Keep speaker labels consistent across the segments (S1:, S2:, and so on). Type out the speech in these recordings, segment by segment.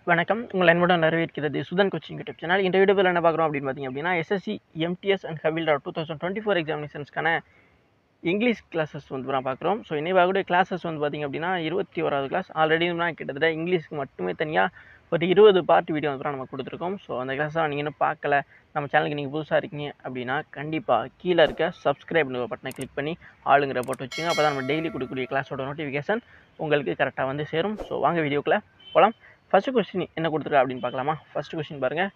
S1: வணக்கம் உங்கள் அன்புடன் வரவேற்கிறது சுதன் கோச்சிங் யூடியூப் சேனல் இந்த வீடியோவில் என்ன பார்க்குறோம் அப்படின்னு பார்த்தீங்க அப்படின்னா S S C M T S and havildar two thousand twenty four எக்ஸாமினேஷன்ஸ்க்கான இங்கிலீஷ் கிளாஸஸ் வந்து நான் பார்க்குறோம் ஸோ இன்னைக்கு பார்க்கக்கூடிய கிளாஸஸ் வந்து பார்த்திங்க அப்படின்னா இருபத்தி ஓராவது கிளாஸ் ஆல்ரெடி நான் கிட்டத்தட்ட இங்கிலீஷ்க்கு மட்டுமே தனியாக ஒரு இருபது பார்ட் வீடியோ வந்து நம்ம கொடுத்துருக்கோம் ஸோ அந்த கிளாஸை நீங்கள் இன்னும் பார்க்கல நம்ம சேனலுக்கு நீங்கள் புதுசாக இருக்கீங்க அப்படின்னா கண்டிப்பாக கீழே இருக்க சப்ஸ்கிரைப் பட்டனை கிளிக் பண்ணி ஆளுங்கிற போட்டு வச்சுங்க அப்போ தான் நம்ம டெய்லி கொடுக்கக்கூடிய கிளாஸோட நோட்டிஃபிகேஷன் உங்களுக்கு கரெக்டாக வந்து சேரும் ஸோ வாங்க வீடியோக்குள்ளே போகலாம் ஃபஸ்ட்டு கொஸ்டின் என்ன கொடுத்துருக்கா அப்படின்னு பார்க்கலாமா ஃபஸ்ட்டு கொஸ்டின் பாருங்கள்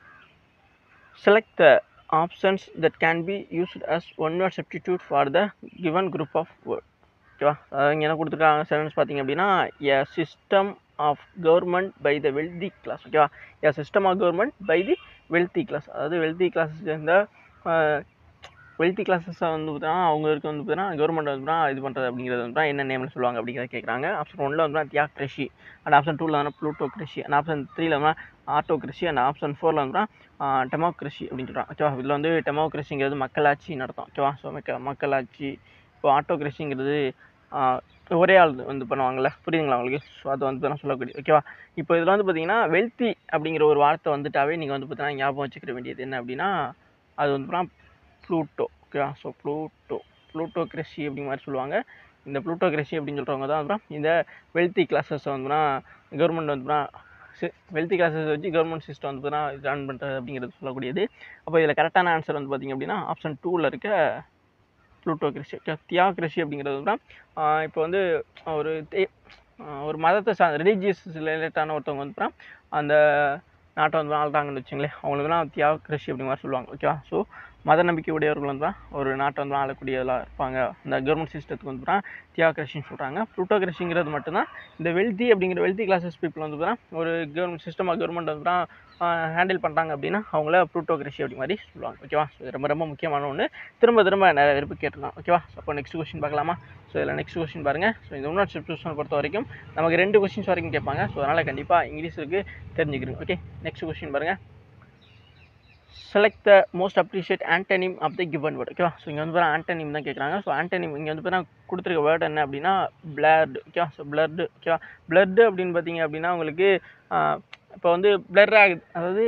S1: select the options that can be used as one word substitute for the given group of word ஓகேவா அதாவது இங்கே என்ன கொடுத்துருக்காங்க சென்டென்ஸ் பார்த்தீங்க அப்படின்னா a system of government by the wealthy class ஓகேவா a system of government by the wealthy class அதாவது wealthy classes சேர்ந்த வெல்த்தி கிளாஸஸை வந்து பார்த்தீங்கன்னா அவங்களுக்கு வந்து பார்த்தீங்கன்னா கவர்மெண்ட் வந்து பார்த்தீங்கன்னா இது பண்ணுறது அப்படிங்கிறது வந்து பார்த்தீங்கன்னா என்ன நேமில் சொல்லுவாங்க அப்படிங்கிறத கேட்குறாங்க ஆப்ஷன் ஒன்றில் வந்து தியாக்ரஷி அண்ட் ஆப்ஷன் டூவில் வந்து ப்ளூட்டோக்ரஷி அண்ட் ஆப்ஷன் த்ரீல வந்து ஆட்டோக்ரஷி அண்ட் ஆப்ஷன் ஃபோரில் வந்து டெமோக்ரஷி அப்படின்னு சொல்கிறாங்க ஓகேவா இதில் வந்து டெமோக்ரஷிங்கிறது மக்களாட்சி நடத்தும் ஓகேவா ஸோ மக்க மக்களாட்சி இப்போ ஆட்டோக்ரஷிங்கிறது ஒரே ஆள் வந்து பண்ணுவாங்கள்ல புரியுதுங்களா உங்களுக்கு ஸோ அதை வந்து நான் சொல்லக்கூடிய ஓகேவா இப்போ இதில் வந்து பார்த்தீங்கன்னா வெல்த்தி அப்படிங்கிற ஒரு வார்த்தை வந்துட்டாவே நீங்கள் வந்து பார்த்தீங்கன்னா ஞாபகம் வச்சுக்கிற வேண்டியது என்ன அப்படின்னா அது வந்து பார்த்தீங்கன்னா ப்ளூட்டோ ஓகேவா ஸோ ப்ளூட்டோ ப்ளூட்டோக்ரஷி அப்படிங்கிற மாதிரி சொல்லுவாங்க இந்த ப்ளூட்டோக்ரஷி அப்படின்னு சொல்கிறவங்க தான் அப்புறம் இந்த வெல்த்தி கிளாஸஸ் வந்துனா கவர்மெண்ட் வந்துனா வெல்த்தி கிளாஸஸ் வச்சு கவர்மெண்ட் சிஸ்டம் வந்து பார்த்தீங்கன்னா ரன் பண்ணுறது அப்படிங்கிறது சொல்லக்கூடியது அப்போ இதில் கரெக்டான ஆன்சர் வந்து பார்த்திங்க அப்படின்னா ஆப்ஷன் டூவில் இருக்க ப்ளூட்டோக்ரஷி ஓகே தியாக்ரஷி அப்படிங்கிறது தான் இப்போ வந்து ஒரு தே- ஒரு மதத்தை சா ரிலீஜியஸ் ரிலேட்டான ஒருத்தவங்க வந்து அந்த நாட்டை வந்து ஆள்றாங்கன்னு வச்சுங்களேன் அவங்களுக்குலாம் தியாக்ரஷி அப்படிங்கிற மாதிரி சொல்லுவாங்க ஓகேவா ஸோ மத நம்பிக்கை உடையவர்கள் வந்து தான் ஒரு நாட்டை வந்து ஆளக்கூடியவர்களாக இருப்பாங்க இந்த கவர்மெண்ட் சிஸ்டத்துக்கு வந்து தான் தியாக்ரஷின்னு சொல்கிறாங்க ப்ளூட்டோக்ரஷிங்கிறது மட்டும்தான் இந்த வெல்தி அப்படிங்கிற வெல்தி கிளாஸஸ் பீப்புள் வந்து தான் ஒரு கவர்மெண்ட் சிஸ்டமாக கவர்மெண்ட் வந்து தான் ஹேண்டில் பண்ணுறாங்க அப்படின்னா அவங்கள ப்ளூட்டோக்ரஷி அப்படி மாதிரி சொல்லுவாங்க ஓகேவா ஸோ இது ரொம்ப ரொம்ப முக்கியமான ஒன்று திரும்ப திரும்ப நிறைய விருப்பம் கேட்டுருக்காங்க ஓகேவா ஸோ அப்போ நெக்ஸ்ட் கொஸ்டின் பார்க்கலாமா ஸோ இதில் நெக்ஸ்ட் கொஸ்டின் பாருங்கள் ஸோ இந்த இன்னொரு சப்ஸ்டியூஷனை பொறுத்த வரைக்கும் நமக்கு ரெண்டு கொஸ்டின்ஸ் வரைக்கும் கேட்பாங்க ஸோ அதனால் கண்டிப்பாக இங்கிலீஷுக்கு தெரிஞ்சுக்கிறீங்க ஓகே நெக்ஸ்ட் கொஸ்டின் பாருங்கள் select the most appreciate antonym of the given word ஓகேவா ஸோ இங்கே வந்து பாரு ஆண்டனிம் தான் கேட்குறாங்க ஸோ ஆண்டனிம் இங்கே வந்து பாரு கொடுத்துருக்க வேர்ட் என்ன அப்படின்னா பிளர்டு ஓகேவா ஸோ பிளர்டு ஓகேவா பிளர்டு அப்படின்னு பார்த்தீங்க அப்படின்னா உங்களுக்கு இப்போ வந்து பிளர் ஆகுது அதாவது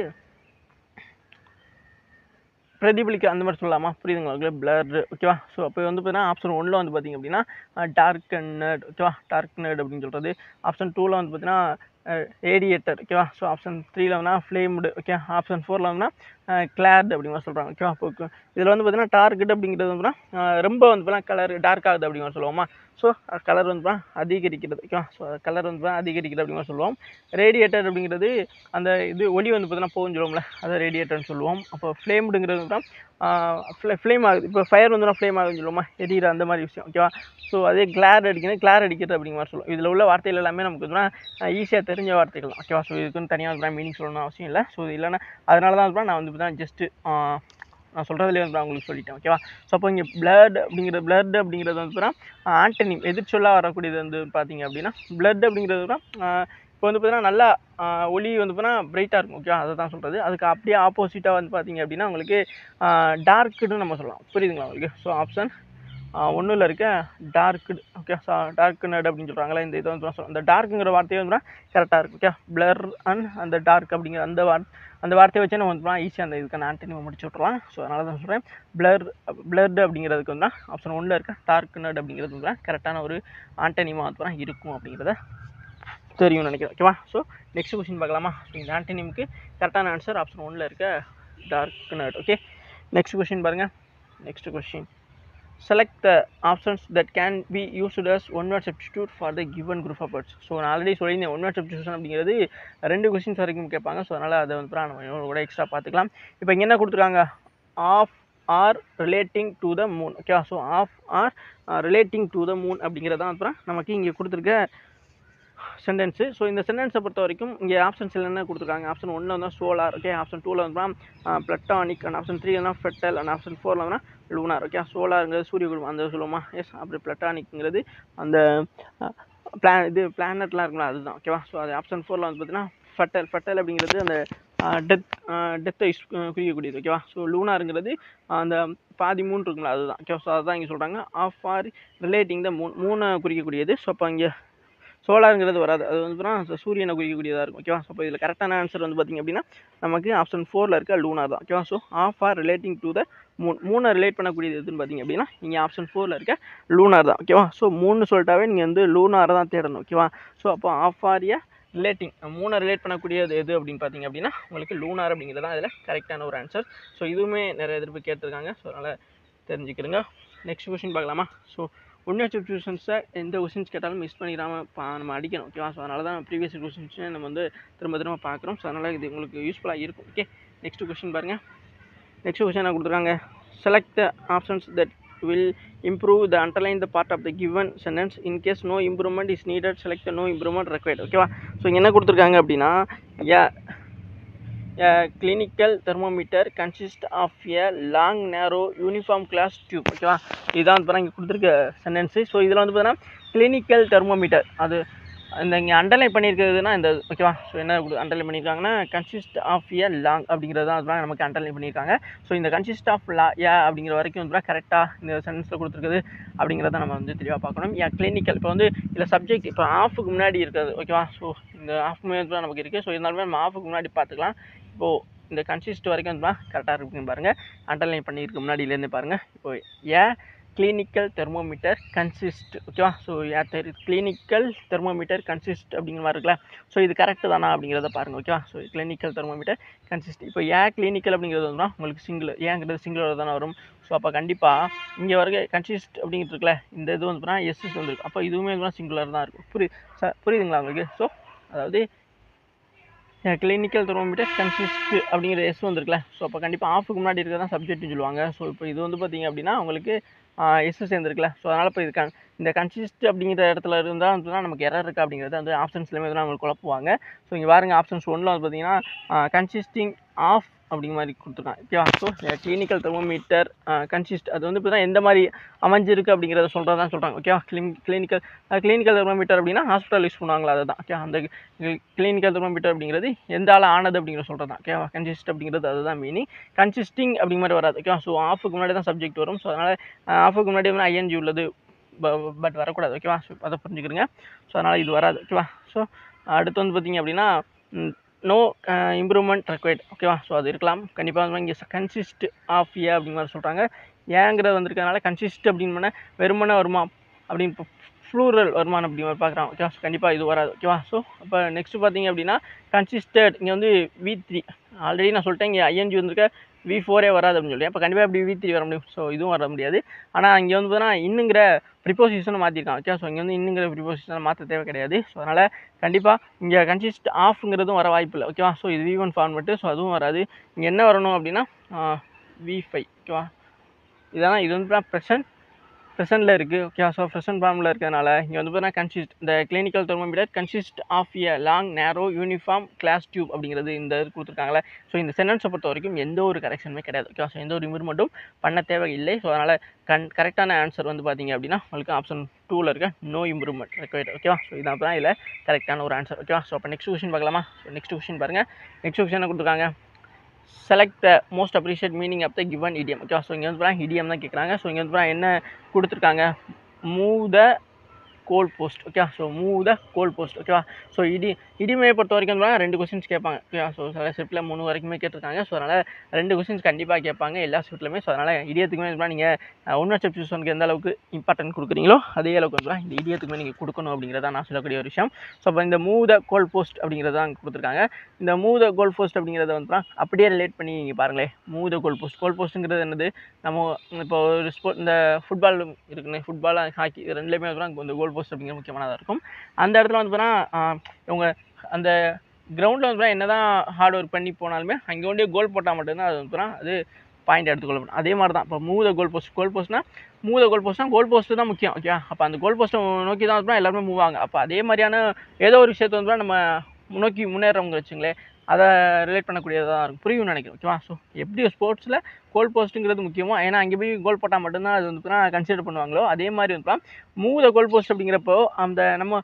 S1: பிரதிபலிக்க அந்த மாதிரி சொல்லலாமா புரியுதுங்களா உங்களுக்கு பிளர் ஓகேவா ஸோ அப்போ வந்து பார்த்தீங்கன்னா ஆப்ஷன் ஒன்றில் வந்து பார்த்தீங்க அப்படின்னா டார்க் நர்ட் ஓகேவா டார்க் நர்ட் அப்படின்னு சொல்கிறது ஆப்ஷன் டூவில் வந்து பார்த்தீங்கன்னா ரேடியேட்டர் ஓகேவா ஸோ ஆப்ஷன் த்ரீல வந்து ஃப்ளேம்டு ஓகே ஆப்ஷன் ஃபோரில் வந்து கிளாட் அப்படிங்கிற சொல்கிறாங்க ஓகேவா இப்போ இதில் வந்து பார்த்தீங்கன்னா டார்கெட் அப்படிங்கிறது வந்து ரொம்ப வந்து பார்த்தீங்கன்னா கலர் டார்க் ஆகுது அப்படிங்கிற சொல்லுவோமா ஸோ கலர் வந்து அதிகரிக்கிறது ஓகேவா ஸோ கலர் வந்து அதிகரிக்கிறது அப்படிங்கிற சொல்லுவோம் ரேடியேட்டர் அப்படிங்கிறது அந்த இது ஒளி வந்து பார்த்தீங்கன்னா போகும் சொல்லுவோம்ல அதை ரேடியேட்டர்னு சொல்லுவோம் அப்போ ஃப்ளேம்டுங்கிறது தான் ஃப்ளேம் ஆகுது இப்போ ஃபயர் வந்து ஃப்ளேம் ஆகுதுன்னு சொல்லுவோமா எரியிற அந்த மாதிரி விஷயம் ஓகேவா ஸோ அதே கிளார் அடிக்கிறது கிளார் அடிக்கிறது அப்படிங்கிற மாதிரி சொல்லுவோம் இதில் உள்ள வார்த்தைகள் எல்லாமே நமக்கு வந்து ஈஸியாக தெரிஞ்ச வார்த்தைகள் தான் ஓகேவா ஸோ இதுக்குன்னு தனியாக மீனிங் சொல்லணும் அவசியம் இல்லை ஸோ இது இல்லைன்னா அதனால தான் நான் வந்து தான் ஜஸ்ட்டு நான் சொல்கிறதுலேயே வந்து நான் உங்களுக்கு சொல்லிட்டேன் ஓகேவா ஸோ அப்போ இங்கே பிளட் அப்படிங்கிற பிளட் அப்படிங்கிறது வந்து பார்த்தீங்கன்னா ஆண்டனிம் எதிர்ச்சொல்லாக வரக்கூடியது வந்து பார்த்தீங்க அப்படின்னா பிளட் அப்படிங்கிறது தான் இப்போ வந்து பார்த்தீங்கன்னா நல்லா ஆஹ் ஒளி வந்து பார்த்தீங்கன்னா பிரைட்டாக இருக்கும் ஓகேவா அதை தான் சொல்கிறது அதுக்கு அப்படியே ஆப்போசிட்டாக வந்து பார்த்தீங்க அப்படின்னா உங்களுக்கு டார்க்குன்னு நம்ம சொல்லலாம் புரியுதுங்களா உங்களுக்கு ஸோ ஆப்ஷன் ஒன்றில் இருக்க dark okay so dark nut அப்படின்னு சொல்கிறாங்களா இந்த இதை வந்து சொல்லுவோம் அந்த டார்க்குங்கிற வார்த்தையை வந்து கரெக்டாக இருக்கும் ஓகே பிளர் அண்ட் அந்த டார்க் அப்படிங்கிற அந்த வார் அந்த வார்த்தையை வச்சு நம்ம வந்து ஈஸியாக அந்த இதுக்கான ஆண்டனிமை முடிச்சு விட்றலாம் ஸோ அதனால தான் சொல்கிறேன் பிளர் பிளர்டு அப்படிங்கிறதுக்கு வந்து ஆப்ஷன் ஒன்றில் இருக்க டார்க் நட் அப்படிங்கிறது வந்து கரெக்டான ஒரு ஆண்டனிமா வந்து இருக்கும் அப்படிங்கிறத தெரியும்னு நினைக்கிறேன் ஓகேவா ஸோ நெக்ஸ்ட் கொஸ்டின் பார்க்கலாமா ஸோ இந்த ஆண்டனிமுக்கு கரெக்டான ஆன்சர் ஆப்ஷன் ஒன்றில் இருக்க dark nut okay next question பாருங்கள் next question select the options that can be used as one word substitute for the given group of words so நான் already சொல்லியிருந்தேன் one word substitution அப்படிங்கிறது ரெண்டு questions வரைக்கும் கேட்பாங்க so அதனால் அதை வந்து நம்ம இன்னொரு கூட எக்ஸ்ட்ரா பார்த்துக்கலாம் இப்போ இங்கே என்ன கொடுத்துருக்காங்க of or relating to the moon okay so of or relating to the moon அப்படிங்கிறதான் அப்புறம் நமக்கு இங்கே கொடுத்துருக்க சென்டென்ஸு ஸோ இந்த சென்டென்ஸை பொறுத்த வரைக்கும் இங்கே ஆப்ஷன்ஸ் என்ன கொடுத்துருக்காங்க ஆப்ஷன் ஒன்றில் வந்து சோலார் ஓகே ஆப்ஷன் டூவில் வந்து பிளட்டானிக் அண்ட் ஆப்ஷன் த்ரீனா ஃபெட்டல் அண்ட் ஆப்ஷன் ஃபோரில் வந்து லூனார் ஓகே சோலாருங்கிறது சூரிய குடும்பம் அந்த சொல்லுவோமா எஸ் அப்படி பிளட்டானிக்ங்கிறது அந்த பிளான் இது பிளானட்லாம் இருக்குங்களா அதுதான் ஓகேவா ஸோ அது ஆப்ஷன் ஃபோரில் வந்து பார்த்தீங்கன்னா ஃபெட்டல் ஃபெட்டல் அப்படிங்கிறது அந்த டெத் டெத்தை குறிக்கக்கூடியது ஓகேவா ஸோ லூனாருங்கிறது அந்த பாதி மூணு இருக்குங்களா அதுதான் ஓகே ஸோ அதுதான் இங்கே சொல்கிறாங்க of or relating the moon மூணை குறிக்கக்கூடியது ஸோ அப்போ இங்கே சோலாருங்கிறது வராது அது வந்து பார்த்தீங்கன்னா சூரியனை குறிக்கக்கூடியதாக இருக்கும் ஓகேவா ஸோ இப்போ இதில் கரெக்டான ஆன்சர் வந்து பார்த்திங்க அப்படின்னா நமக்கு ஆப்ஷன் ஃபோரில் இருக்க லூனார் தான் ஓகேவா so of or relating to the moon மூணை ரிலேட் பண்ணக்கூடியது எதுன்னு பார்த்தீங்க அப்படின்னா நீங்கள் ஆப்ஷன் ஃபோரில் இருக்க லூனார் தான் ஓகேவா ஸோ மூணு சொல்லிட்டாவே நீங்கள் வந்து லூனாரை தான் தேடணும் ஓகேவா ஸோ அப்போ ஆஃப் ஆர் ஏ ரிலேட்டிங் மூணை ரிலேட் பண்ணக்கூடியது எது அப்படின்னு பார்த்தீங்க அப்படின்னா உங்களுக்கு லூனார் அப்படிங்கிறது தான் இதில் கரெக்டான ஒரு ஆன்சர் ஸோ இதுவுமே நிறைய எதிர்ப்பு கேட்டிருக்காங்க ஸோ அதனால் தெரிஞ்சுக்கிறங்க நெக்ஸ்ட் கொஷின் பார்க்கலாமா ஸோ ஒன்றிய சுச்சுவேஷன்ஸை எந்த கொஷின்ஸ் கேட்டாலும் மிஸ் பண்ணிடாமல் பா நம்ம அடிக்கணும் ஓகேவா ஸோ அதனால தான் ப்ரீவியஸ் கொஷின்ஸை நம்ம வந்து திரும்ப திரும்ப பார்க்குறோம் ஸோ அதனால் இது உங்களுக்கு யூஸ்ஃபுல்லாக இருக்கும் ஓகே நெக்ஸ்ட் கொஷின் பாருங்கள் நெக்ஸ்ட் கொஷின் என்ன கொடுத்துருக்காங்க select the options that will improve the underline the part of the given sentence in case no improvement is needed select the no improvement required ஓகேவா so இங்கே என்ன கொடுத்துருக்காங்க அப்படின்னா யா a clinical thermometer consists of a long narrow uniform glass tube ஓகேவா இதுதான் வந்து இங்கே கொடுத்துருக்க சென்டென்ஸு ஸோ இதில் வந்து பார்த்தீங்கன்னா கிளினிக்கல் தெர்மோமீட்டர் அது இந்த இங்கே அண்டர்லைன் பண்ணியிருக்கிறதுனா இந்த ஓகேவா ஸோ என்ன அண்டர்லைன் பண்ணியிருக்காங்கன்னா கன்சிஸ்ட் ஆஃப் ஏ லாங் அப்படிங்கிறது தான் அதுதான் நமக்கு அண்டர்லைன் பண்ணியிருக்காங்க ஸோ இந்த கன்சிஸ்ட் ஆஃப் லா ஏ அப்படிங்கிற வரைக்கும் வந்து கரெக்டாக இந்த சென்டென்ஸில் கொடுத்துருக்குது அப்படிங்கிறத நம்ம வந்து தெளிவாக பார்க்கணும் ஏன் கிளினிக்கல் இப்போ வந்து இதில் சப்ஜெக்ட் இப்போ ஆஃபுக்கு முன்னாடி இருக்கிறது ஓகேவா ஸோ இந்த ஆஃப் தான் நமக்கு இருக்குது ஸோ இருந்தாலுமே நம்ம ஆஃபுக்கு முன்னாடி பார்த்துக்கலாம் இப்போது இந்த கன்சிஸ்ட் வரைக்கும் வந்து கரெக்டாக இருக்குன்னு பாருங்கள் அண்டர்லைன் பண்ணியிருக்கு முன்னாடியிலேருந்து பாருங்கள் இப்போ ஏ கிளினிக்கல் தெர்மோமீட்டர் கன்சிஸ்ட் ஓகேவா ஸோ தெரி கிளினிக்கல் தெர்மோமீட்டர் கன்சிஸ்ட் அப்படிங்கிற மாதிரி இருக்குல்ல ஸோ இது கரெக்டு தானா அப்படிங்கிறத பாருங்கள் ஓகேவா ஸோ கிளினிக்கல் தெர்மோமீட்டர் கன்சிஸ்ட் இப்போ ஏன் கிளினிக்கல் அப்படிங்கிறது வந்து உங்களுக்கு சிங்கிள் ஏங்கிறது சிங்கிளோட தானே வரும் ஸோ அப்போ கண்டிப்பாக இங்கே வரைக்கும் கன்சிஸ்ட் அப்படிங்கிறது இருக்குல்ல இந்த இது வந்து பார்த்தீங்கன்னா எஸ்எஸ் வந்துருக்கு அப்போ இதுவுமே வந்து சிங்குலர் தான் இருக்கும் புரியுது ச புரியுதுங்களா உங்களுக்கு ஸோ அதாவது கிளினிக்கல் தெர்மோமீட்டர் கன்சிஸ்ட் அப்படிங்கிற எஸ் வந்துருக்குல்ல ஸோ அப்போ கண்டிப்பாக ஆஃபுக்கு முன்னாடி இருக்கிறது தான் சப்ஜெக்ட்னு சொல்லுவாங்க ஸோ இப்போ இது வந்து பார்த்தீங்க அப்படின்னா உங்களுக்கு எஸ் சேர்ந்துருக்குல்ல ஸோ அதனால் இப்போ இது கன் இந்த கன்சிஸ்ட் அப்படிங்கிற இடத்துல இருந்தால் வந்து நமக்கு எரர் இருக்குது அப்படிங்கிறது வந்து ஆப்ஷன்ஸ்லேயுமே வந்து நம்மளுக்கு குழப்புவாங்க ஸோ இங்கே பாருங்க ஆப்ஷன்ஸ் ஒன்றில் வந்து பார்த்தீங்கன்னா கன்சிஸ்டிங் ஆஃப் அப்படிங்கிற மாதிரி கொடுத்துருக்காங்க ஓகேவா ஸோ கிளினிக்கல் தெர்மோமீட்டர் கன்சிஸ்ட் அது வந்து இப்போ தான் எந்த மாதிரி அமைஞ்சிருக்கு அப்படிங்கிறத சொல்கிறது தான் சொல்கிறாங்க ஓகேவா கிளின் கிளினிக்கல் கிளினிக்கல் தெர்மோமீட்டர் அப்படின்னா ஹாஸ்பிட்டல் யூஸ் பண்ணுவாங்களா அதை தான் ஓகே அந்த கிளினிக்கல் தெர்மோமீட்டர் அப்படிங்கிறது எந்த ஆள் ஆனது அப்படிங்கிற சொல்கிறது தான் ஓகேவா கன்சிஸ்ட் அப்படிங்கிறது அதுதான் மீனிங் கன்சிஸ்டிங் அப்படிங்கிற மாதிரி வராது ஓகேவா ஸோ ஆஃபுக்கு முன்னாடி தான் சப்ஜெக்ட் வரும் ஸோ அதனால் ஆஃபுக்கு முன்னாடி வந்து ஐஎன்ஜி உள்ளது பட் வரக்கூடாது ஓகேவா ஸோ அதை புரிஞ்சுக்கிறங்க ஸோ அதனால் இது வராது ஓகேவா ஸோ அடுத்து வந்து பார்த்தீங்க அப்படின்னா நோ இம்ப்ரூவ்மெண்ட் ரெக்வைர்ட் ஓகேவா ஸோ அது இருக்கலாம் கண்டிப்பாக வந்து இங்கே கன்சிஸ்ட் ஆஃப் ஏ அப்படிங்கிற மாதிரி சொல்கிறாங்க ஏங்கிறது வந்திருக்கனால கன்சிஸ்ட் அப்படின்னு பண்ண வெறுமனே வருமா அப்படின்னு இப்போ ஃப்ளூரல் வருமானம் அப்படி மாதிரி பார்க்குறான் ஓகேவா ஸோ கண்டிப்பாக இது வராது ஓகேவா ஸோ அப்போ நெக்ஸ்ட் பார்த்தீங்க அப்படின்னா கன்சிஸ்டட் இங்கே வந்து வி த்ரீ ஆல்ரெடி நான் சொல்லிட்டேன் இங்கே ஐஎன்ஜி வந்திருக்க வி ஃபோரே வராது அப்படின்னு சொல்லி அப்போ கண்டிப்பாக அப்படி வி த்ரீ வர முடியும் ஸோ இதுவும் வர முடியாது ஆனால் இங்கே வந்து பார்த்தீங்கன்னா இன்னுங்கிற ப்ரிப்போசிஷனை மாற்றிருக்கான் ஓகே ஸோ இங்கே வந்து இன்னுங்கிற ப்ரிப்போசிஷனை மாற்ற தேவை கிடையாது ஸோ அதனால் கண்டிப்பாக இங்கே கன்சிஸ்ட் ஆஃப்ங்கிறதும் வர வாய்ப்பு இல்லை ஓகேவா ஸோ இது வி ஒன் ஃபார்மெட்டு ஸோ அதுவும் வராது இங்கே என்ன வரணும் அப்படின்னா வி ஃபைவ் ஓகேவா இதெல்லாம் இது வந்து ப்ரெசன்ட் ப்ரெசென்ட்டில் இருக்குது ஓகே ஸோ ப்ரெசென்ட் ஃபார்மில் இருக்கிறதுனால இங்கே வந்து பார்த்தீங்கன்னா கன்சிஸ்ட் இந்த clinical thermometer consist of a long narrow uniform glass tube அப்படிங்கிறது இந்த இது கொடுத்துருக்காங்களே ஸோ இந்த சென்டென்ஸை பொறுத்த வரைக்கும் எந்த ஒரு கரெக்ஷனுமே கிடையாது ஓகே ஸோ எந்த ஒரு இம்ப்ரூவ்மெண்ட்டும் பண்ண தேவையில்லை ஸோ அதனால் கன் கரெக்டான ஆன்சர் வந்து பார்த்தீங்க அப்படின்னா உங்களுக்கு ஆப்ஷன் டூவில் இருக்க நோ இம்ப்ரூவ்மெண்ட் ரெக்வயர்ட் ஓகேவா ஸோ இதான் தான் இதில் கரெக்டான ஒரு ஆன்சர் ஓகேவா ஸோ அப்போ நெக்ஸ்ட் கொஷின் பார்க்கலாமா ஸோ நெக்ஸ்ட் கொஷின் பாருங்கள் நெக்ஸ்ட் கொஷின் என்ன கொடுத்துருக்காங்க select the most appreciate meaning of the given idiom okay so இங்கே வந்து பாருங்க இடியம் தான் கேட்குறாங்க ஸோ இங்கே வந்து பாருங்க என்ன கொடுத்துருக்காங்க move the goal post okay so move the goal post ஓகேவா ஸோ இடி இடிமையை பொறுத்த வரைக்கும் வந்து ரெண்டு கொஸ்டின்ஸ் கேட்பாங்க ஓகே ஸோ சில ஷிஃப்ட்டில் மூணு வரைக்குமே கேட்டிருக்காங்க ஸோ அதனால் ரெண்டு கொஸ்டின்ஸ் கண்டிப்பாக கேட்பாங்க எல்லா ஷிஃப்ட்லையுமே ஸோ அதனால் இடியத்துக்குமே வந்து நீங்கள் ஒன்று சப்ஸ்டியூஷனுக்கு எந்த அளவுக்கு இம்பார்ட்டன்ட் கொடுக்குறீங்களோ அதே அளவுக்கு வந்து இந்த இடியத்துக்குமே நீங்கள் கொடுக்கணும் அப்படிங்கிறத நான் சொல்லக்கூடிய ஒரு விஷயம் ஸோ அப்போ இந்த மூவ் த கோல் போஸ்ட் அப்படிங்கிறத அங்கே கொடுத்துருக்காங்க இந்த மூவ் த கோல் போஸ்ட் அப்படிங்கிறத வந்து அப்படியே ரிலேட் பண்ணி நீங்கள் பாருங்களேன் மூவ் த கோல் போஸ்ட் கோல் போஸ்ட்டுங்கிறது என்னது நம்ம இப்போ ஒரு ஸ்போர்ட் இந்த ஃபுட்பால் இருக்குன்னு ஃபுட்பால் ஹாக்கி இது ரெண்டுலேயுமே வந்து இந்த கோல் போஸ்ட் அப்படிங்கிற முக்கியமானதாக இருக்கும் அந்த இடத்துல வந்து பார்த்தீங்கன்னா இவங்க அந்த கிரவுண்டில் வந்து என்ன தான் ஹார்ட் ஒர்க் பண்ணி போனாலுமே அங்கே ஒன்றே கோல் போட்டால் மட்டும்தான் அது வந்து அது பாயிண்ட் எடுத்துக்கொள்ளணும் அதே மாதிரி தான் இப்போ மூத கோல் போஸ்ட் கோல் போஸ்ட்னா மூத கோல் போஸ்ட்னா கோல் போஸ்ட்டு தான் முக்கியம் ஓகே அப்போ அந்த கோல் போஸ்ட்டை நோக்கி தான் வந்து எல்லாருமே மூவ் ஆகும் அப்போ அதே மாதிரியான ஏதோ ஒரு விஷயத்தை வந்து நம்ம நோக்கி முன்னேறவங்க வச்சுங்களேன் அதை ரிலேட் பண்ணக்கூடியதாக இருக்கும் புரியும்னு நினைக்கிறேன் ஓகேவா ஸோ எப்படி ஸ்போர்ட்ஸில் கோல் போஸ்ட்டுங்கிறது முக்கியமோ ஏன்னா அங்கே போய் கோல் போட்டால் மட்டும்தான் அது வந்து கன்சிடர் பண்ணுவாங்களோ அதே மாதிரி வந்து மூத கோல் போஸ்ட் அப்படிங்கிறப்போ அந்த நம்ம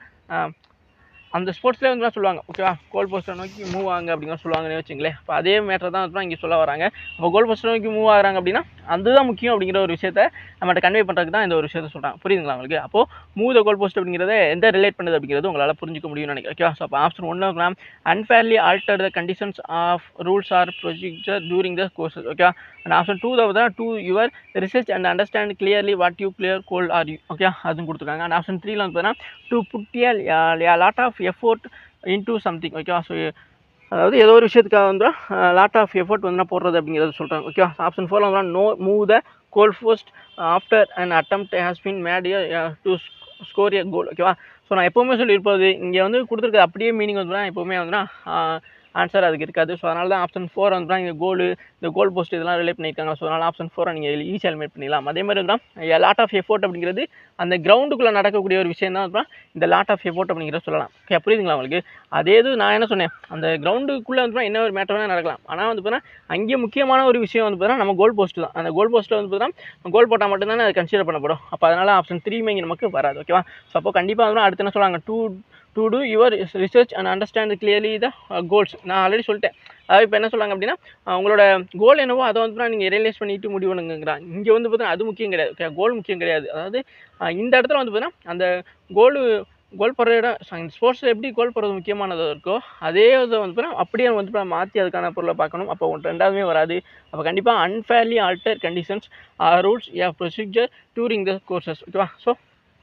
S1: அந்த ஸ்போர்ட்ஸ்லேயே வந்து சொல்லுவாங்க ஓகேவா கோல் போஸ்ட்டை நோக்கி மூவ் ஆகுங்க அப்படிங்கிற சொல்லுவாங்கன்னு வச்சுங்களேன் அப்போ அதே மேட்டர் தான் வந்து இங்கே சொல்ல வராங்க அப்போ கோல் போஸ்ட்டை நோக்கி மூவ் ஆகுறாங்க அப்படின்னா அதுதான் முக்கியம் அப்படிங்கிற ஒரு விஷயத்த நம்மகிட்ட கன்வே பண்ணுறதுக்கு தான் இந்த ஒரு விஷயத்த சொல்கிறாங்க புரியுதுங்களா உங்களுக்கு அப்போது மூவ் த கோல் போஸ்ட் அப்படிங்கிறத எந்த ரிலேட் பண்ணுது அப்படிங்கிறது உங்களால் புரிஞ்சுக்க முடியும்னு நினைக்கிறேன் ஓகே ஸோ அப்போ ஆப்ஷன் ஒன்று இருக்கலாம் unfairly alter the conditions of rules or procedure during the courses okay and option 2 தான் to your research and understand clearly what you clear cold are you okay அதுவும் கொடுத்துருக்காங்க and option 3 ல வந்து பார்த்தீங்கன்னா to put a, a lot of effort into something okay so அதாவது ஏதோ ஒரு விஷயத்துக்காக வந்து லாட் ஆஃப் எஃபர்ட் வந்து நான் போடுறது அப்படிங்கிறத சொல்கிறாங்க ஓகே ஆப்ஷன் ஃபோரில் வந்து no move the goal post after and attempt has been made to score a goal ஓகேவா ஸோ நான் எப்போவுமே சொல்லியிருப்பது இங்கே வந்து கொடுத்துருக்க அப்படியே மீனிங் வந்துன்னா எப்போவுமே வந்துன்னா ஆன்சர் அதுக்கு இருக்காது ஸோ அதனால தான் ஆப்ஷன் ஃபோர் வந்துன்னா இங்கே கோல் இந்த கோல் போஸ்ட் இதெல்லாம் ரிலேட் பண்ணியிருக்காங்க ஸோ அதனால் ஆப்ஷன் ஃபோரை நீங்கள் ஈஸியாக எலிமினேட் பண்ணிடலாம் அதே மாதிரி தான் லாட் ஆஃப் எஃபோர்ட் அப்படிங்கிறது அந்த கிரவுண்டுக்குள்ளே நடக்கக்கூடிய ஒரு விஷயம் தான் வந்துன்னா இந்த லாட் ஆஃப் எஃபோர்ட் அப்படிங்கிறத சொல்லலாம் ஓகே புரியுதுங்களா உங்களுக்கு அதே இது நான் என்ன சொன்னேன் அந்த கிரவுண்டுக்குள்ளே வந்து என்ன ஒரு மேட்டர் வேணால் நடக்கலாம் ஆனால் வந்து பார்த்தீங்கன்னா அங்கே முக்கியமான ஒரு விஷயம் வந்து பார்த்தீங்கன்னா நம்ம கோல் போஸ்ட் தான் அந்த கோல் போஸ்ட்டில் வந்து பார்த்தீங்கன்னா கோல் போட்டால் மட்டும்தானே அது கன்சிடர் பண்ணப்படும் அப்போ அதனால் ஆப்ஷன் த்ரீ இங்கே நமக்கு வராது ஓகேவா ஸோ அப்போ கண்டிப்பாக வந்து அடுத்து என்ன சொல்லுவாங்க do to do your research and understand clearly the goals நான் ஆல்ரெடி சொல்லிட்டேன் அதாவது இப்போ என்ன சொல்லுவாங்க அப்படின்னா அஹ் உங்களோட கோல் என்னவோ அதை வந்து நீங்கள் ரியலைஸ் பண்ணிட்டு முடிவு பண்ணுங்கிறாங்க இங்கே வந்து பார்த்தீங்கன்னா அது முக்கியம் கிடையாது ஓகே கோல் முக்கியம் கிடையாது அதாவது அஹ் இந்த இடத்துல வந்து பார்த்தீங்கன்னா அந்த கோலு கோல் போடுற இடம் ஸ்போர்ட்ஸில் எப்படி கோல் போடுறது முக்கியமானது இருக்கோ அதே இதை வந்து பார்த்தீங்கன்னா அப்படியே வந்து இப்போ மாற்றி அதுக்கான பொருளை பார்க்கணும் அப்போ ஒன்று ரெண்டாவதுமே வராது அப்போ கண்டிப்பாக அன்ஃபேர்லி ஆல்டர் கண்டிஷன்ஸ் ரூல்ஸ் யா ப்ரொசீஜர் டூரிங் த கோர்சஸ் ஓகேவா ஸோ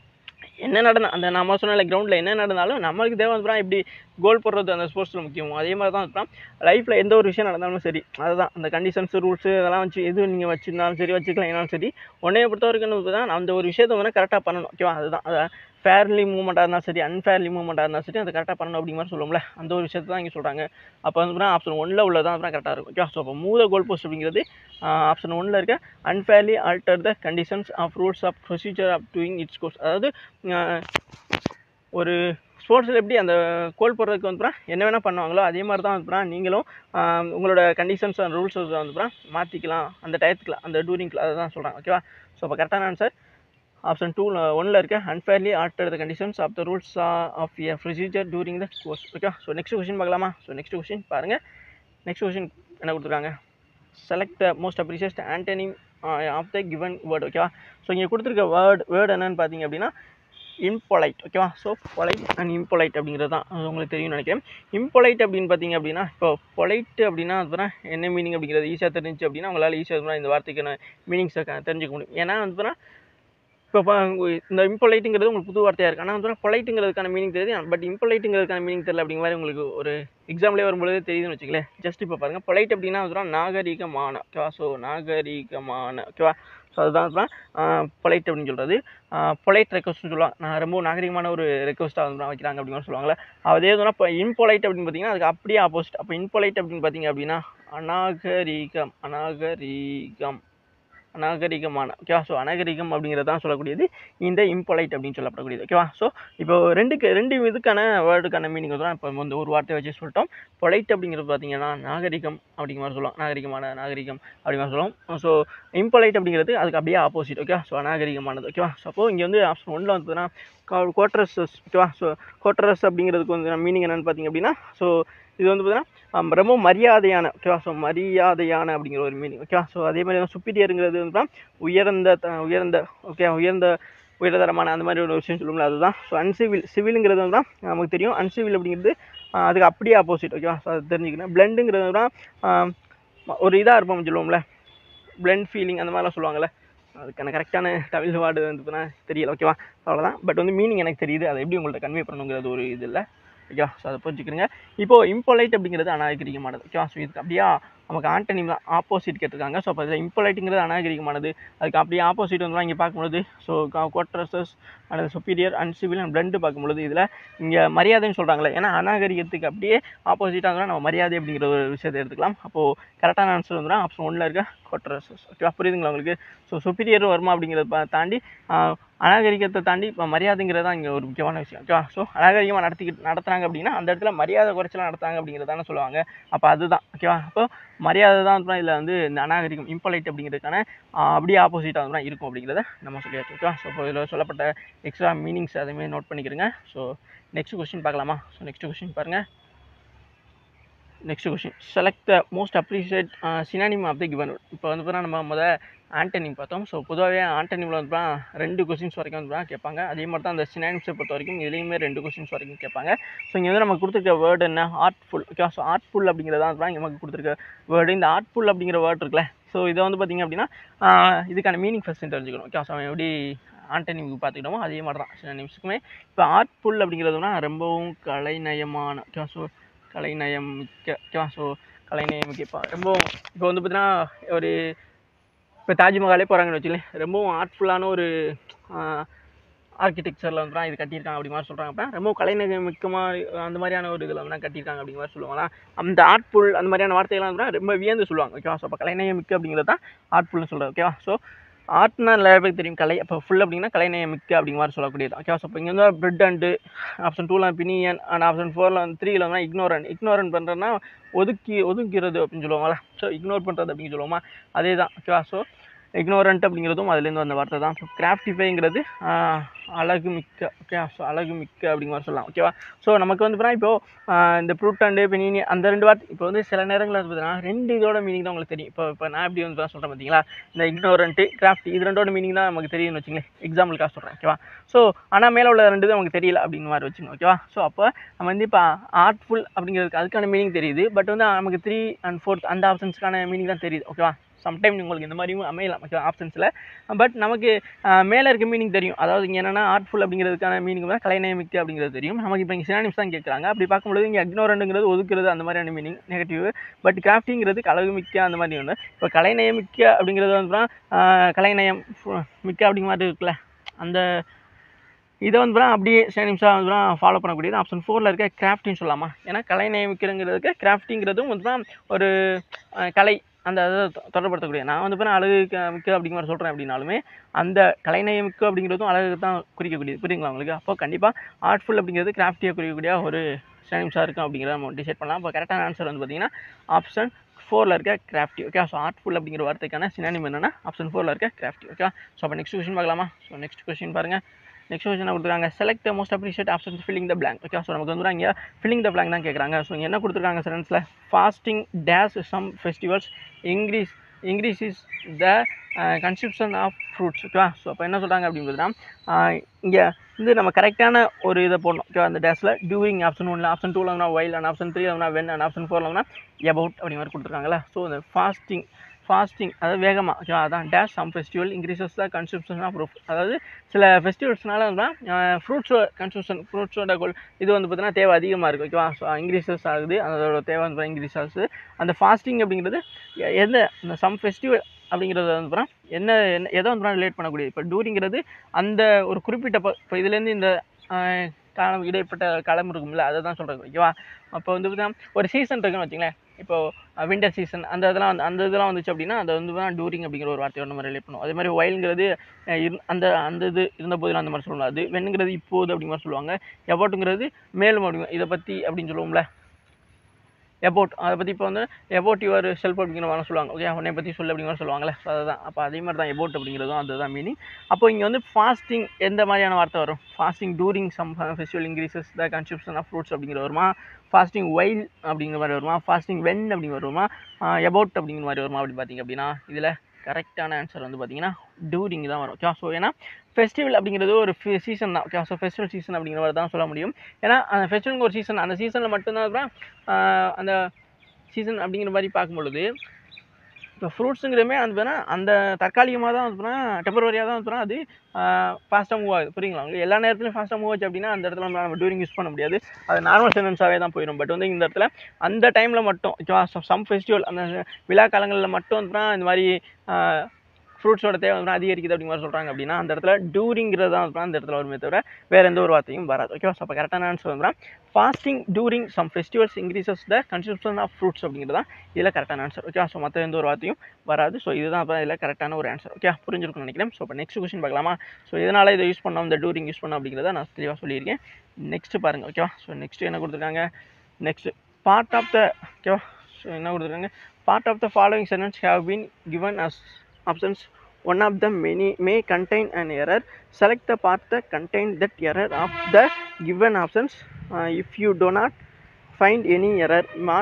S1: என்ன நடந்தா அந்த நம்ம சொன்ன கிரவுண்டில் என்ன நடந்தாலும் நம்மளுக்கு தேவை வந்து இப்படி கோல் போடுறது அந்த ஸ்போர்ட்ஸில் முக்கியம் அதே மாதிரி தான் இருக்கலாம் லைஃப்பில் எந்த ஒரு விஷயம் நடந்தாலும் சரி அதுதான் அந்த கண்டிஷன்ஸ் ரூல்ஸு இதெல்லாம் வச்சு எது நீங்கள் வச்சுருந்தாலும் சரி வச்சுக்கலாம் சரி உன்னைய பொறுத்த வரைக்கும் தான் அந்த ஒரு விஷயத்தை வந்து கரெக்டாக பண்ணணும் ஓகேவா அதுதான் அதை ஃபேர்லி மூவ்மெண்ட்டாக இருந்தாலும் சரி அன்ஃபேர்லி மூவ்மெண்ட்டாக இருந்தாலும் சரி அதை கரெக்டாக பண்ணணும் அப்படிங்கிற மாதிரி சொல்லுவோம்ல அந்த ஒரு விஷயத்தை தான் இங்கே சொல்கிறாங்க அப்போ வந்து ஆப்ஷன் ஒன்றில் உள்ளதான் அப்புறம் கரெக்டாக இருக்கும் ஓகே ஸோ அப்போ மூவ் கோல் போஸ்ட் அப்படிங்கிறது ஆப்ஷன் ஒன்றில் இருக்க unfairly alter the conditions of rules of procedure of doing its course அதாவது ஆஹ், ஒரு ஸ்போர்ட்ஸில் எப்படி அந்த கோல் போடுறதுக்கு வந்து என்ன வேணால் பண்ணுவாங்களோ அதே மாதிரி தான் வந்து நீங்களும் ஆஹ், உங்களோட கண்டிஷன்ஸ் அண்ட் ரூல்ஸ் வந்து மாற்றிக்கலாம் அந்த டயத்துக்குலாம் அந்த டூரிங்கில் அதை தான் சொல்கிறாங்க ஓகேவா ஸோ அப்போ கரெக்டான ஆன்சர் ஆப்ஷன் டூ ஒன்ல இருக்க unfairly alter the conditions of the rules of a procedure during the course okay so next question பார்க்கலாமா ஸோ நெக்ஸ்ட் கொஸ்டின் பாருங்கள் நெக்ஸ்ட் கொஸ்டின் என்ன கொடுத்துருக்காங்க select the most appropriate antonym of the given word ஓகேவா so இங்கே கொடுத்துருக்க word word என்னன்னு பார்த்தீங்க அப்படின்னா இம்பொலைட் ஓகேவா ஸோ பொலைட் அண்ட் இம்பொலைட் அப்படிங்கிறது தான் அது உங்களுக்கு தெரியும்னு நினைக்கிறேன் இம்பொலைட் அப்படின்னு பார்த்தீங்க அப்படின்னா இப்போ பொலைட் அப்படின்னா அது பார்த்தா என்ன மீனிங் அப்படிங்கிறது ஈஸியாக தெரிஞ்சு அப்படின்னா உங்களால் ஈஸியாக இந்த வார்த்தைக்கான மீனிங்ஸை தெரிஞ்சுக்க முடியும் ஏன்னா வந்து பார்த்தா இப்போ பா- உங்க- இந்த இம்பொலைட்டுங்கிறது உங்களுக்கு புது வார்த்தையாக இருக்குது ஆனால் வந்து பொலைட்டுங்கிறதுக்கான மீனிங் தெரியுது பட் இம்பொலைட்டுங்கிறதுக்கான மீனிங் தெரியல அப்படிங்கிற மாதிரி உங்களுக்கு ஒரு எக்ஸாம்லேயே வரும்பொழுது தெரியுதுன்னு வச்சுக்கலேன் ஜஸ்ட் இப்போ பாருங்கள் பொலைட் அப்படின்னா வந்து நாகரிகமான ஓகேவா ஸோ நாகரிகமான ஓகேவா ஸோ அதுதான் பொலைட் அப்படின்னு சொல்கிறது பொலைட் ரெக்வஸ்ட்னு சொல்லுவாங்க நான் ரொம்ப நாகரிகமான ஒரு ரெக்வஸ்ட்டாக வந்து வைக்கிறாங்க அப்படின்னு சொல்லுவாங்கள்ல அதே தான் இப்போ இன்பொலைட் அப்படின்னு பார்த்தீங்கன்னா அதுக்கு அப்படியே ஆப்போசிட் அப்போ இன்பொலைட் அப்படின்னு பார்த்தீங்க அப்படின்னா அநாகரிகம் அநாகரிகம் அநாகரிகமான ஓகேவா ஸோ அநாகரிகம் அப்படிங்கிறது தான் சொல்லக்கூடியது இந்த இம்பொலைட் அப்படின்னு சொல்லப்படக்கூடியது ஓகேவா ஸோ இப்போ ரெண்டுக்கு ரெண்டு இதுக்கான வேர்டுக்கான மீனிங் தான் இப்போ வந்து ஒரு வார்த்தை வச்சு சொல்லிட்டோம் பொலைட் அப்படிங்கிறது பார்த்தீங்கன்னா நாகரிகம் அப்படிங்கிற மாதிரி சொல்லுவோம் நாகரிகமான நாகரிகம் அப்படிங்கிற மாதிரி சொல்லுவோம் ஸோ இம்பொலைட் அப்படிங்கிறது அதுக்கு அப்படியே ஆப்போசிட் ஓகே ஸோ அநாகரிகமானது ஓகேவா ஸோ அப்போ இங்கே வந்து ஆப்ஷன் ஒன்றில் வந்து பார்த்தீங்கன்னா கோட்ரஸஸ் ஓகேவா ஸோ கோட்ரஸ் அப்படிங்கிறதுக்கு வந்து மீனிங் என்னென்னு பார்த்தீங்க அப்படின்னா ஸோ இது வந்து பார்த்தீங்கன்னா ரொம்ப மரியாதையான ஓகேவா ஸோ மரியாதையான அப்படிங்கிற ஒரு மீனிங் ஓகேவா ஸோ அதே மாதிரி வந்து சுப்பீரியருங்கிறது வந்து பார்த்தீங்கன்னா உயர்ந்த த- உயர்ந்த ஓகே உயர்ந்த உயர்தரமான அந்த மாதிரி ஒரு விஷயம் சொல்லுவோம்ல அதுதான் ஸோ அன்சிவில் சிவிலுங்கிறது வந்து தான் நமக்கு தெரியும் அன்சிவில் அப்படிங்கிறது ஆஹ், அதுக்கு அப்படியே ஆப்போசிட் ஓகேவா ஸோ அது தெரிஞ்சுக்கணும் பிளெண்டுங்கிறது தான் ஆஹ், ஒரு இதாக இருப்போம் சொல்லுவோம்ல பிளெண்ட் ஃபீலிங் அந்த மாதிரிலாம் சொல்லுவாங்கள்ல அதுக்கான கரெக்டான தமிழ் வார்டு வந்து பார்த்தீங்கன்னா தெரியல ஓகேவா அவ்வளோதான் பட் வந்து மீனிங் எனக்கு தெரியுது அதை எப்படி உங்கள்ட்ட கன்வே பண்ணணுங்கிறது ஒரு இது இல்லை ஓகேவா ஸோ அதை புரிஞ்சுக்கிறீங்க இப்போது இம்பொலைட் அப்படிங்கிறது அநாகரிகமானது ஓகேவா ஸோ இதுக்கு அப்படியே நமக்கு ஆண்டனிம் தான் ஆப்போசிட் கேட்டிருக்காங்க ஸோ அப்போ இதில் இம்பொலைட்டுங்கிறது அநாகரிகமானது அதுக்கு அப்படியே ஆப்போசிட் வந்து இங்கே பார்க்கும்பொழுது ஸோ கோட்ரஸஸ் அல்லது superior and civil and blunt பார்க்கும்பொழுது இதில் இங்கே மரியாதைன்னு சொல்கிறாங்களே ஏன்னா அநாகரிகத்துக்கு அப்படியே ஆப்போசிட்டாக இருந்தால் நம்ம மரியாதை அப்படிங்கிற ஒரு விஷயத்தை எடுத்துக்கலாம் அப்போது கரெக்டான ஆன்சர் வந்து ஆப்ஷன் ஒன்றில் இருக்க கோட்ரஸஸ் ஓகேவா புரியுதுங்களா உங்களுக்கு ஸோ சுப்பீரியர் வருமா அப்படிங்கிறத பா- தாண்டி ஆஹ், அநாகரிகத்தை தாண்டி இப்போ மரியாதைங்கிறது தான் இங்கே ஒரு முக்கியமான விஷயம் ஓகேவா ஸோ அநாகரிகமாக நடத்திக்கிட்டு நடத்துனாங்க அப்படின்னா அந்த இடத்துல மரியாதை குறைச்சலாம் நடத்துறாங்க அப்படிங்கிறது தானே சொல்லுவாங்க அப்போ அதுதான் ஓகேவா அப்போ மரியாதை தான் வந்து இதில் வந்து இந்த அநாகரிகம் இம்பலைட் அப்படிங்கிறதுக்கான ஆஹ், அப்படியே ஆப்போசிட்டாக வந்து இருக்கும் அப்படிங்கிறத நம்ம சொல்லியாச்சு ஓகேவா ஸோ இப்போ இதில் சொல்லப்பட்ட எக்ஸ்ட்ரா மீனிங்ஸ் அதுமாரி நோட் பண்ணிக்கிறேங்க ஸோ நெக்ஸ்ட் கொஸ்டின் பார்க்கலாமா ஸோ நெக்ஸ்ட் கொஸ்டின் பாருங்கள் next question select the most appropriate synonym of the given இப்போ வந்து பார்த்தா நம்ம முத ஆண்டனிம் பார்த்தோம் ஸோ பொதுவாகவே ஆண்டனிமில் வந்து பார்த்தா ரெண்டு கொஷின்ஸ் வரைக்கும் வந்து பார்த்தா கேட்பாங்க அதே மாதிரி தான் அந்த சினானிம்ஸை பொறுத்த வரைக்கும் இதுலேயுமே ரெண்டு கொஷின்ஸ் வரைக்கும் கேட்பாங்க ஸோ இங்கே வந்து நமக்கு கொடுத்துருக்க வேர்டு என்ன ஆர்ட்ஃபுல் ஓகே ஸோ ஆர்ட்ஃபுல் அப்படிங்கிறதா வந்து இங்கே நமக்கு கொடுத்துருக்க வேர்டு இந்த ஆர்ட்ஃபுல் அப்படிங்கிற வேர்ட் இருக்குல்ல ஸோ இதை வந்து பார்த்திங்க அப்படின்னா ஆஹ் இதுக்கான மீனிங் ஃபஸ்ட்டு தெரிஞ்சுக்கணும் ஓகே ஸோ எப்படி ஆண்டனிமுக்கு பார்த்துக்கிட்டோமோ அதே மாதிரி தான் சினானிம்ஸுக்குமே இப்போ ஆர்ட்ஃபுல் அப்படிங்கிறதுனா ரொம்பவும் கலைநயமான ஓகே ஸோ கலைநயம் மிக்க ஓகேவா ஸோ கலைநயம் மிக்க இப்போ ரொம்ப இப்போ வந்து பார்த்தீங்கன்னா ஒரு இப்போ தாஜ்மஹாலே போகிறாங்கன்னு வச்சுக்கலேன் ரொம்பவும் ஆர்ட்ஃபுல்லான ஒரு ஆர்கிடெக்சரில் வந்து இது கட்டியிருக்காங்க அப்படி மாதிரி சொல்கிறாங்க அப்படின்னா ரொம்ப கலைநயம் மிக்கமாக அந்த மாதிரியான ஒரு இதில் வந்து கட்டியிருக்காங்க அப்படிங்கிற மாதிரி சொல்லுவாங்களா அந்த ஆர்ட்ஃபுல் அந்த மாதிரியான வார்த்தைகள்லாம் வந்து ரொம்ப வியந்து சொல்லுவாங்க ஓகேவா ஸோ அப்போ கலைநயம் மிக்க அப்படிங்கிறது தான் ஆர்ட்ஃபுல்னு சொல்கிறது ஓகேவா ஸோ ஆர்ட்னா நிறைய பேருக்கு தெரியும் கலை அப்போ ஃபுல் அப்படின்னா கலைநயம் மிக்க அப்படிங்கிற மாதிரி சொல்லக்கூடியது ஓகேவா ஸோ இப்போ இங்கே வந்து பிரெட் அண்டு ஆப்ஷன் டூவில் பினியன் அண்ட் ஆப்ஷன் ஃபோரில் வந்து த்ரீயில் வந்து இக்னோரன் இக்னோரன் பண்ணுறதுனா ஒதுக்கி ஒதுக்கிறது அப்படின்னு சொல்லுவாங்களா ஸோ இக்னோர் பண்ணுறது அப்படின்னு சொல்லுவோமா அதே தான் ஓகேவா ஸோ இக்னோரண்ட் அப்படிங்கிறதும் அதுலேருந்து வந்த வார்த்தை தான் ஸோ கிராஃப்டிஃபைங்கிறது அழகு மிக்க ஓகே ஸோ அழகு மிக்க அப்படிங்கிற மாதிரி சொல்லலாம் ஓகேவா ஸோ நமக்கு வந்து பார்த்தீங்கன்னா இப்போது இந்த ப்ரூட் அண்டு பெனினி அந்த ரெண்டு வார்த்தை இப்போ வந்து சில நேரங்களில் வந்து பார்த்தீங்கன்னா ரெண்டு இதோட மீனிங் தான் உங்களுக்கு தெரியும் இப்போ இப்போ நான் எப்படி வந்து தான் சொல்கிறேன் பார்த்தீங்களா இந்த இக்னோரண்ட்டு கிராஃப்ட் இது ரெண்டோட மீனிங் தான் நமக்கு தெரியும்னு வச்சுங்களேன் எக்ஸாம்பிளுக்காக சொல்கிறேன் ஓகேவா ஸோ ஆனால் மேலே உள்ள ரெண்டு தான் நமக்கு தெரியல அப்படிங்கிற மாதிரி வச்சுங்க ஓகேவா ஸோ அப்போ நம்ம வந்து இப்போ ஆர்ட்ஃபுல் அப்படிங்கிறதுக்கு அதுக்கான மீனிங் தெரியுது பட் வந்து நமக்கு த்ரீ அண்ட் ஃபோர்த் அந்த ஆப்ஷன்ஸ்க்கான மீனிங் தான் தெரியுது ஓகேவா சம்டைம் உங்களுக்கு இந்த மாதிரியும் அமையலாம் ஓகே ஆப்ஷன்ஸில் பட் நமக்கு மேலே இருக்க மீனிங் தெரியும் அதாவது இங்கே என்னென்னா ஆர்ட்ஃபுல் அப்படிங்கிறதுக்கான மீனிங் தான் கலைநயமிக்க அப்படிங்கிறது தெரியும் நமக்கு இப்போ இங்கே சினானிம்ஸ் தான் கேட்குறாங்க அப்படி பார்க்கும்போது இங்கே அக்னோரண்டுங்கிறது ஒதுக்குறது அந்த மாதிரியான மீனிங் நெகட்டிவ் பட் கிராஃப்டிங்கிறது கலகு மிக்க அந்த மாதிரி ஒன்று இப்போ கலைநயமிக்க அப்படிங்கிறது வந்து கலைநயம் மிக்க அப்படிங்கிற மாதிரி இருக்குல்ல அந்த இதை வந்து அப்படியே சேனிம்ஸாக வந்து ஃபாலோ பண்ணக்கூடியது ஆப்ஷன் ஃபோரில் இருக்க கிராஃப்டின்னு சொல்லலாமா ஏன்னா கலை நியமிக்கிறங்கிறதுக்கு கிராஃப்டிங்கிறதும் வந்து ஒரு கலை அந்த இதை தொடர்படுத்தக்கூடிய நான் வந்து பார்த்தா அழகு மிக்க அப்படிங்கிற மாதிரி சொல்கிறேன் அப்படின்னாலுமே அந்த கலைநயமிக்கு அப்படிங்கிறதும் அழகு தான் குறிக்கக்கூடியது புரியுங்களா உங்களுக்கு அப்போ கண்டிப்பாக ஆர்ட்ஃபுல் அப்படிங்கிறது கிராஃப்டியாக குறிக்கக்கூடிய ஒரு சேனிம்ஸாக இருக்கும் அப்படிங்கிறத நம்ம டிசைட் பண்ணலாம் இப்போ கரெக்டான ஆன்சர் வந்து பார்த்தீங்கன்னா ஆப்ஷன் ஃபோரில் இருக்க கிராஃப்டி ஓகே ஸோ ஆர்ட்ஃபுல் அப்படிங்கிற வார்த்தைக்கான சினானிம் என்னென்னா ஆப்ஷன் ஃபோரில் இருக்க கிராஃப்டி ஓகே ஸோ அப்போ நெக்ஸ்ட் கொஸ்டின் பார்க்கலாமா ஸோ நெக்ஸ்ட் கொஸ்டின் பாருங்கள் நெக்ஸ்ட் கொஸ்டின் கொடுத்துருக்காங்க select the most appropriate options filling the blank okay so நமக்கு வந்து இங்கே ஃபில்லிங் த blank தான் கேட்குறாங்க ஸோ இங்கே என்ன கொடுத்துருக்காங்க சென்டென்ஸில் fasting days some festivals increase increase is the consumption of fruits ஓகேவா ஸோ அப்போ என்ன சொல்கிறாங்க அப்படின்னு பார்த்தீங்கன்னா இங்கே வந்து நம்ம கரெக்டான ஒரு இதை போடணும் ஓகேவா அந்த டேஸில் டியூரிங் ஆப்ஷன் ஒன்ல ஆப்ஷன் டூவில் வந்து வைல் அண்ட் ஆப்ஷன் த்ரீ வந்து வென் அண்ட் ஆப்ஷன் ஃபோரில் வந்து எபவுட் அப்படி மாதிரி கொடுத்துருக்காங்களா ஸோ இந்த ஃபாஸ்டிங் ஃபாஸ்டிங் அதாவது வேகமாக ஓகேவா அதான் dash some festival increases the consumption of fruit அதாவது சில ஃபெஸ்டிவல்ஸ்னால வந்து ஃப்ரூட்ஸோ கன்சப்ஷன் ஃப்ரூட்ஸோட கோல் இது வந்து பார்த்தீங்கன்னா தேவை அதிகமாக இருக்குது ஓகேவா ஸோ இன்க்ரீசஸ் ஆகுது அதோட தேவை வந்து இன்க்ரீஸ் ஆகுது அந்த ஃபாஸ்டிங் அப்படிங்கிறது எ- எந்த இந்த சம் ஃபெஸ்டிவல் அப்படிங்கிறது வந்து பார்த்தா என்ன என்ன எதை வந்து ரிலேட் பண்ணக்கூடியது இப்போ டூரிங்கிறது அந்த ஒரு குறிப்பிட்ட இப்போ இப்போ இதுலேருந்து இந்த ஆஹ், காலம் இடைப்பட்ட காலம் இருக்கும்ல அதை தான் சொல்கிறது ஓகேவா அப்போ வந்து பார்த்தீங்கன்னா ஒரு சீசன் இருக்குன்னு வச்சுங்களேன் இப்போ விண்டர் சீசன் அந்த இதெல்லாம் வந்து அந்த இதெல்லாம் வந்துச்சு அப்படின்னா அதை வந்து டூரிங் அப்படிங்கிற ஒரு வார்த்தையோட நம்ம ரிலேட் பண்ணுவோம் அதே மாதிரி வயலுங்கிறது அஹ், இரு- அந்த அந்த இது இருந்த போதிலும் அந்த மாதிரி சொல்லுவாங்க அது வெண்ணுங்கிறது இப்போது அப்படிங்கிற மாதிரி சொல்லுவாங்க எபோட்டுங்கிறது மேலும் அப்படிங்க இதை பற்றி அப்படின்னு சொல்லுவோம்ல எபோட் அதை பற்றி இப்போ வந்து எபோட் யுவர் செல்ஃப் அப்படிங்கிற மாதிரி சொல்லுவாங்க ஓகே உன்னை பற்றி சொல்லு அப்படிங்கிற மாதிரி சொல்லுவாங்கல்ல ஸோ அதுதான் அப்போ அதே மாதிரி தான் எபோட் அப்படிங்கிறதும் அதுதான் மீனிங் அப்போ இங்கே வந்து ஃபாஸ்டிங் எந்த மாதிரியான வார்த்தை வரும் fasting during some festival increases the consumption of fruits அப்படிங்கிற வருமா ஃபாஸ்டிங் வைல் அப்படிங்கிற மாதிரி வருமா ஃபாஸ்டிங் வென் அப்படிங்கிற வருமா எபோட் அப்படிங்கிற மாதிரி வருமா அப்படி பார்த்தீங்க அப்படின்னா இதில் கரெக்டான ஆன்சர் வந்து பார்த்தீங்கன்னா டூரிங் தான் வரும் ஓகே ஸோ ஏன்னா ஃபெஸ்டிவல் அப்படிங்கிறது ஒரு சீசன் தான் ஓகே ஸோ ஃபெஸ்டிவல் சீசன் அப்படிங்கிற மாதிரி தான் சொல்ல முடியும் ஏன்னா அந்த ஃபெஸ்டிவலுக்கு ஒரு சீசன் அந்த சீசனில் மட்டும்தான் அப்புறம், ஆஹ், அந்த சீசன் அப்படிங்கிற மாதிரி பார்க்கும்பொழுது இப்போ ஃப்ரூட்ஸுங்கிறமே வந்து பார்த்தீங்கன்னா அந்த தற்காலிகமாக தான் வந்து பார்த்தீங்கன்னா டெம்பரரியாக தான் வந்து பார்த்தீங்கன்னா அது ஃபாஸ்ட்டாக மூவ் ஆகுது புரியுங்களா உங்களுக்கு எல்லா நேரத்துலையும் ஃபாஸ்ட்டாக மூவ் ஆச்சு அப்படின்னா அந்த இடத்துல நம்ம டூரிங் யூஸ் பண்ண முடியாது அது நார்மல் சென்டென்ஸாகவே தான் போயிடும் பட் வந்து இந்த இடத்துல அந்த டைமில் மட்டும் ஓகேவா சம் ஃபெஸ்டிவல் அந்த விழா காலங்களில் மட்டும் வந்து பார்த்தீங்கன்னா இந்த மாதிரி ஃப்ரூட்ஸோட தேவை வந்து அதிகரிக்குது அப்படிங்கிற மாதிரி சொல்கிறாங்க அப்படின்னா அந்த இடத்துல டூரிங்கிறது தான் வந்து அந்த இடத்துல வருமே தவிர வேறு எந்த ஒரு வார்த்தையும் வராது ஓகேவா ஸோ அப்போ கரெக்டான ஆன்சர் வந்து fasting during some festivals increases the consumption of fruits அப்படிங்கிறது தான் இதில் கரெக்டான ஆன்சர் ஓகே ஸோ மற்ற எந்த ஒரு வார்த்தையும் வராது ஸோ இதுதான் அப்போ இதில் கரெக்டான ஒரு ஆன்சர் ஓகே புரிஞ்சிருக்கும்னு நினைக்கிறேன் ஸோ இப்போ நெக்ஸ்ட் கொஸ்டின் பார்க்கலாமா ஸோ இதனால் இதை யூஸ் பண்ணோம் இந்த டூரிங் யூஸ் பண்ணோம் அப்படிங்கிறத நான் தெளிவாக சொல்லியிருக்கேன் நெக்ஸ்ட் பாருங்கள் ஓகேவா ஸோ நெக்ஸ்ட் என்ன கொடுத்துருக்காங்க நெக்ஸ்ட் பார்ட் ஆஃப் த ஓகேவா ஸோ என்ன கொடுத்துருக்காங்க part of the following sentence have been given as options one of them many may contain an error select the part that contain that error of the given options uh, if you do not find any error mark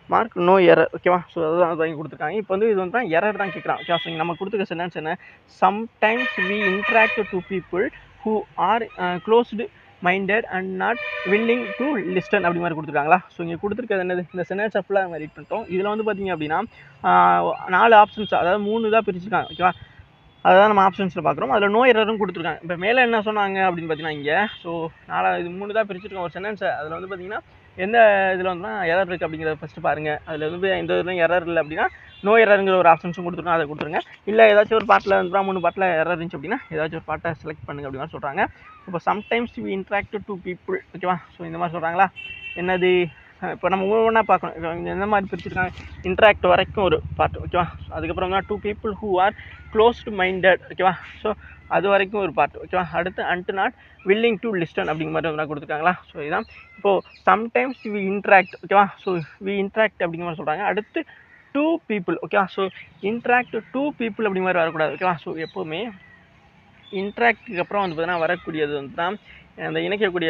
S1: mark no error ஓகேவா so அதுதான் அது வாங்கி கொடுத்துருக்காங்க இப்போ வந்து இது வந்து தான் எரர் தான் கேட்குறான் ஓகே ஸோ நம்ம கொடுத்துருக்க சென்டென்ஸ் என்ன sometimes we interact to people who are closed minded and not willing to listen அப்படி மாதிரி கொடுத்துருக்காங்களா ஸோ இங்கே கொடுத்துருக்கிறது என்னது இந்த சென்டென்ஸ் ஃபுல்லாக நம்ம ரீட் பண்ணிட்டோம் இதில் வந்து பார்த்தீங்க அப்படின்னா ஆஹ், நாலு ஆப்ஷன்ஸ் அதாவது மூணு தான் பிரிச்சிருக்காங்க ஓகேவா அதுதான் நம்ம ஆப்ஷன்ஸில் பார்க்குறோம் அதில் நோ எரரும் கொடுத்துருக்காங்க இப்போ மேலே என்ன சொன்னாங்க அப்படின்னு பார்த்தீங்கன்னா இங்கே ஸோ நாலா இது மூணு தான் பிரிச்சிருக்கோம் ஒரு சென்டென்ஸை அதில் வந்து பார்த்தீங்கன்னா எந்த இதில் வந்துனா எரர் இருக்குது அப்படிங்கிறத ஃபஸ்ட்டு பாருங்கள் அதில் வந்து எந்த இதுலையும் எரர் இல்லை அப்படின்னா நோ எரருங்கிற ஒரு ஆப்ஷன்ஸும் கொடுத்துருக்கோம் அதை கொடுத்துருங்க இல்லை ஏதாச்சும் ஒரு பாட்டில் வந்து மூணு பாட்டில் எரர் இருந்துச்சு அப்படின்னா ஏதாச்சும் ஒரு பாட்டை செலக்ட் பண்ணுங்க அப்படி மாதிரி சொல்கிறாங்க இப்போ sometimes we interact to people ஓகேவா ஸோ இந்த மாதிரி சொல்கிறாங்களா என்னது இப்போ நம்ம ஒவ்வொன்றா பார்க்கணும் இப்போ இங்க எந்த மாதிரி பிரிச்சிருக்காங்க இன்ட்ராக்ட் வரைக்கும் ஒரு பார்ட் ஓகேவா அதுக்கப்புறம் தான் to people who are closed minded ஓகேவா ஸோ அது வரைக்கும் ஒரு பார்ட் ஓகேவா அடுத்து and not willing to listen அப்படிங்கிற மாதிரி வந்து கொடுத்துருக்காங்களா ஸோ இதான் இப்போது சம்டைம்ஸ் வி இன்ட்ராக்ட் ஓகேவா ஸோ வி இன்ட்ராக்ட் அப்படிங்கிற மாதிரி சொல்கிறாங்க அடுத்து டூ பீப்புள் ஓகேவா ஸோ இன்ட்ராக்ட் டூ பீப்புள் அப்படிங்கிற மாதிரி வரக்கூடாது ஓகேவா ஸோ எப்போவுமே இன்ட்ராக்டுக்கு அப்புறம் வந்து பார்த்தீங்கன்னா வரக்கூடியது வந்து தான் அந்த இணைக்கக்கூடிய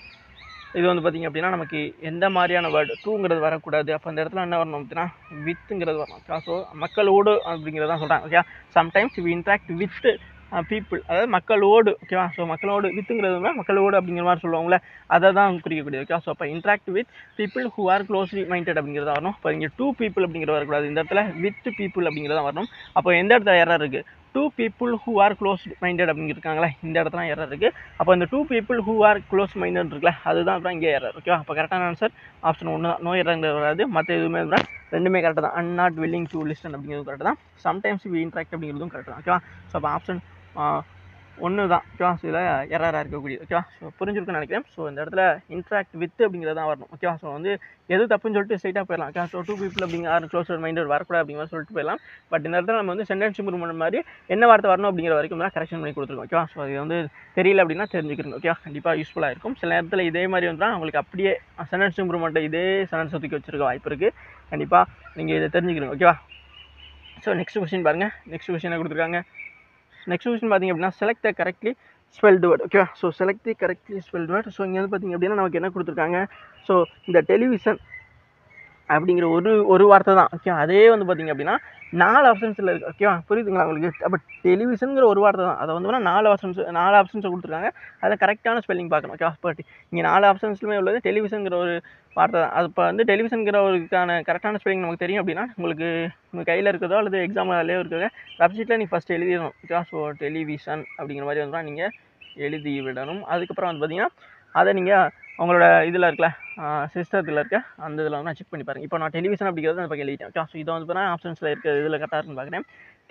S1: இது வந்து பார்த்திங்க அப்படின்னா நமக்கு எந்த மாதிரியான வேர்டு டூங்கிறது வரக்கூடாது அப்போ அந்த இடத்துல என்ன வரணும் அப்படின்னா வித்துங்கிறது வரணும் ஸோ மக்களோடு அப்படிங்கிறது தான் சொல்கிறாங்க okay sometimes we interact with people அதாவது மக்களோடு ஓகேவா ஸோ மக்களோடு வித்துங்கிறது வந்து மக்களோடு அப்படிங்கிற மாதிரி சொல்லுவாங்களே அதை தான் குறிக்கக்கூடியது ஓகே ஸோ அப்போ interact with people who are closely minded அப்படிங்கிறது வரணும் இப்போ இங்கே டூ பீப்புள் அப்படிங்கிறது வரக்கூடாது இந்த இடத்துல வித் பீப்புள் அப்படிங்கிறது தான் வரணும் அப்போ எந்த இடத்துல எரர் இருக்குது to people who are close minded அப்படின்னு இருக்காங்களே இந்த இடத்துல எரர் இருக்குது அப்போ இந்த to people who are close minded இருக்குல்ல அதுதான் அப்புறம் இங்கே எரர் ஓகேவா அப்போ கரெக்டான ஆன்சர் ஆப்ஷன் ஒன்று தான் நோ எரங்கிறது வராது மற்ற எதுவுமே தான் ரெண்டுமே கரெக்டாக தான் and not willing to listen அப்படிங்கிறது கரெக்டாக தான் சம்டைம்ஸ் வி இன்ட்ராக்ட் அப்படிங்கிறதும் கரெக்டாக தான் ஓகேவா ஸோ அப்போ ஆப்ஷன் ஒன்று தான் ஓகேவா ஸோ இதில் எரராக இருக்கக்கூடியது ஓகேவா ஸோ புரிஞ்சிருக்குன்னு நினைக்கிறேன் ஸோ இந்த இடத்துல இன்ட்ராக்ட் வித் அப்படிங்கிறது தான் வரணும் ஓகேவா ஸோ வந்து எது தப்புன்னு சொல்லிட்டு ஸ்ட்ரைட்டாக போயிடலாம் ஓகே ஸோ டூ பீப்புள் அப்படிங்கிற ஆறு க்ளோஸ் மைண்டட் வரக்கூடாது அப்படிங்கிற மாதிரி சொல்லிட்டு போயிடலாம் பட் இந்த இடத்துல நம்ம வந்து சென்டென்ஸ் இம்ப்ரூவ்மெண்ட் மாதிரி என்ன வார்த்தை வரணும் அப்படிங்கிற வரைக்கும் தான் கரெக்ஷன் பண்ணி கொடுத்துருக்கோம் ஓகேவா ஸோ இது வந்து தெரியல அப்படின்னா தெரிஞ்சுக்கிறோம் ஓகேவா கண்டிப்பாக யூஸ்ஃபுல்லாக இருக்கும் சில நேரத்தில் இதே மாதிரி வந்து உங்களுக்கு அப்படியே சென்டென்ஸ் இம்ப்ரூவ்மெண்ட்டை இதே சென்டென்ஸ் தூக்கி வச்சிருக்க வாய்ப்பு இருக்குது கண்டிப்பாக நீங்கள் இதை தெரிஞ்சுக்கிறீங்க ஓகேவா ஸோ நெக்ஸ்ட் கொஸ்டின் பாருங்கள் நெக்ஸ்ட் கொஸ்டின் கொடுத்துருக்காங்க நெக்ஸ்ட் கொஸ்டின் பார்த்தீங்க அப்படின்னா select the correctly spelled word ஓகேவா so select the correctly spelled word so இங்கே வந்து பார்த்தீங்க அப்படின்னா நமக்கு என்ன கொடுத்துருக்காங்க ஸோ இந்த டெலிவிஷன் அப்படிங்கிற ஒரு ஒரு வார்த்தை தான் ஓகே அதே வந்து பார்த்தீங்க அப்படின்னா நாலு ஆப்ஷன்ஸில் இருக்குது ஓகேவா புரியுதுங்களா உங்களுக்கு அப்போ டெலிவிஷனுங்கிற ஒரு வார்த்தை தான் அதை வந்து வேணா நாலு ஆப்ஷன்ஸ் நாலு ஆப்ஷன்ஸை கொடுத்துருக்காங்க அதில் கரெக்டான ஸ்பெல்லிங் பார்க்கணும் ஓகேவா பட் இங்கே நாலு ஆப்ஷன்ஸ்லுமே உள்ளது டெலிவிஷனுங்கிற ஒரு வார்த்தை தான் அது இப்போ வந்து டெலிவிஷனுங்கிற ஒருக்கான கரெக்டான ஸ்பெல்லிங் நமக்கு தெரியும் அப்படின்னா உங்களுக்கு உங்கள் கையில் இருக்கிறதோ அல்லது எக்ஸாம்லேயோ இருக்கிறத வெப்சைட்டில் நீங்கள் ஃபஸ்ட்டு எழுதிடணும் ஓகேவா ஸோ டெலிவிஷன் அப்படிங்கிற மாதிரி வந்து நீங்கள் எழுதி விடணும் அதுக்கப்புறம் வந்து பார்த்தீங்கன்னா அதை நீங்கள் உங்களோட இதில் இருக்கல சிஸ்டத்தில் இருக்க அந்த இதில் வந்து நான் செக் பண்ணி பாருங்கள் இப்போ நான் டெலிவிஷன் அப்படிங்கிறது அந்த பக்கம் எழுதிட்டேன் ஓகே ஸோ இதை வந்து பார்த்தா ஆப்ஷன்ஸில் இருக்க இதில் கரெக்டாக இருக்குன்னு பார்க்குறேன்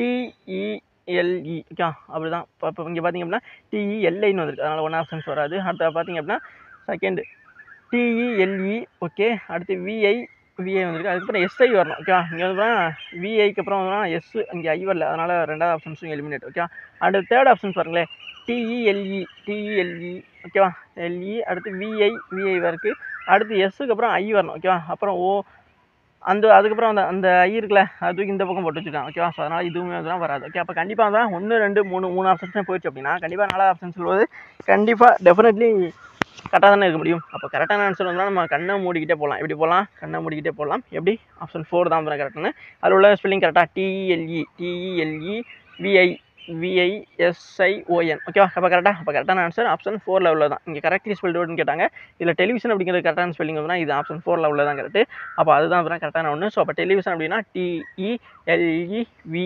S1: டிஇஎல்இ ஓகே அப்படி தான் இப்போ இப்போ இங்கே பார்த்தீங்க அப்படின்னா டிஇஎல்ஐன்னு வந்திருக்கு அதனால் ஒன் ஆப்ஷன்ஸ் வராது அடுத்து பார்த்தீங்க அப்படின்னா செகண்ட் டிஇஎல்இ ஓகே அடுத்து விஐ விஐ வந்திருக்கு அதுக்கப்புறம் எஸ்ஐ வரணும் ஓகே இங்கே வந்து விஐக்கு அப்புறம் வந்து எஸ் இங்கே ஐ வரல அதனால் ரெண்டாவது ஆப்ஷன்ஸும் எலிமினேட் ஓகே அடுத்து தேர்ட் ஆப்ஷன்ஸ் பாருங்களேன் டிஇஎல்இ டிஇஎல்இ ஓகேவா எல்இ அடுத்து விஐ விஐ இருக்குது அடுத்து எஸ்ஸுக்கு அப்புறம் ஐ வரணும் ஓகேவா அப்புறம் ஓ அந்த அதுக்கப்புறம் அந்த அந்த ஐ இருக்குல்ல அது தூக்கி இந்த பக்கம் போட்டு வச்சுருக்காங்க ஓகேவா ஸோ அதனால் இதுவுமே அதெல்லாம் வராது ஓகே அப்போ கண்டிப்பாக தான் ஒன்று ரெண்டு மூணு மூணு ஆப்ஷன்ஸே போயிடுச்சு அப்படின்னா கண்டிப்பாக நாலாவது ஆப்ஷன் சொல்வது கண்டிப்பாக டெஃபினெட்லி கரெக்டாக தானே இருக்க முடியும் அப்போ கரெக்டான ஆன்சர் வந்தால் நம்ம கண்ணை மூடிக்கிட்டே போகலாம் எப்படி போகலாம் கண்ணை மூடிக்கிட்டே போகலாம் எப்படி ஆப்ஷன் ஃபோர் தான் கரெக்டானு அதில் உள்ள ஸ்பெல்லிங் கரெக்டாக டிஇஎல்இ டிஇஎல்இ விஐ விஐஎஸ்ஐஓஎன் ஓகேவா அப்போ கரெக்டாக அப்போ கரெக்டான ஆன்சர் ஆப்ஷன் ஃபோர் லெவலில் தான் இங்கே கரெக்ட்லி ஸ்பெல்டு கேட்டாங்க இதில் டெலிவிஷன் அப்படிங்கிறது கரெக்டான ஸ்பெல்லிங் வந்து இது ஆப்ஷன் ஃபோர் லெவலில் தான் கரெக்ட் அப்போ அதுதான் அப்புறம் கரெக்டான ஒன்று ஸோ அப்போ டெலிவிஷன் அப்படின்னா டிஇஎல்இ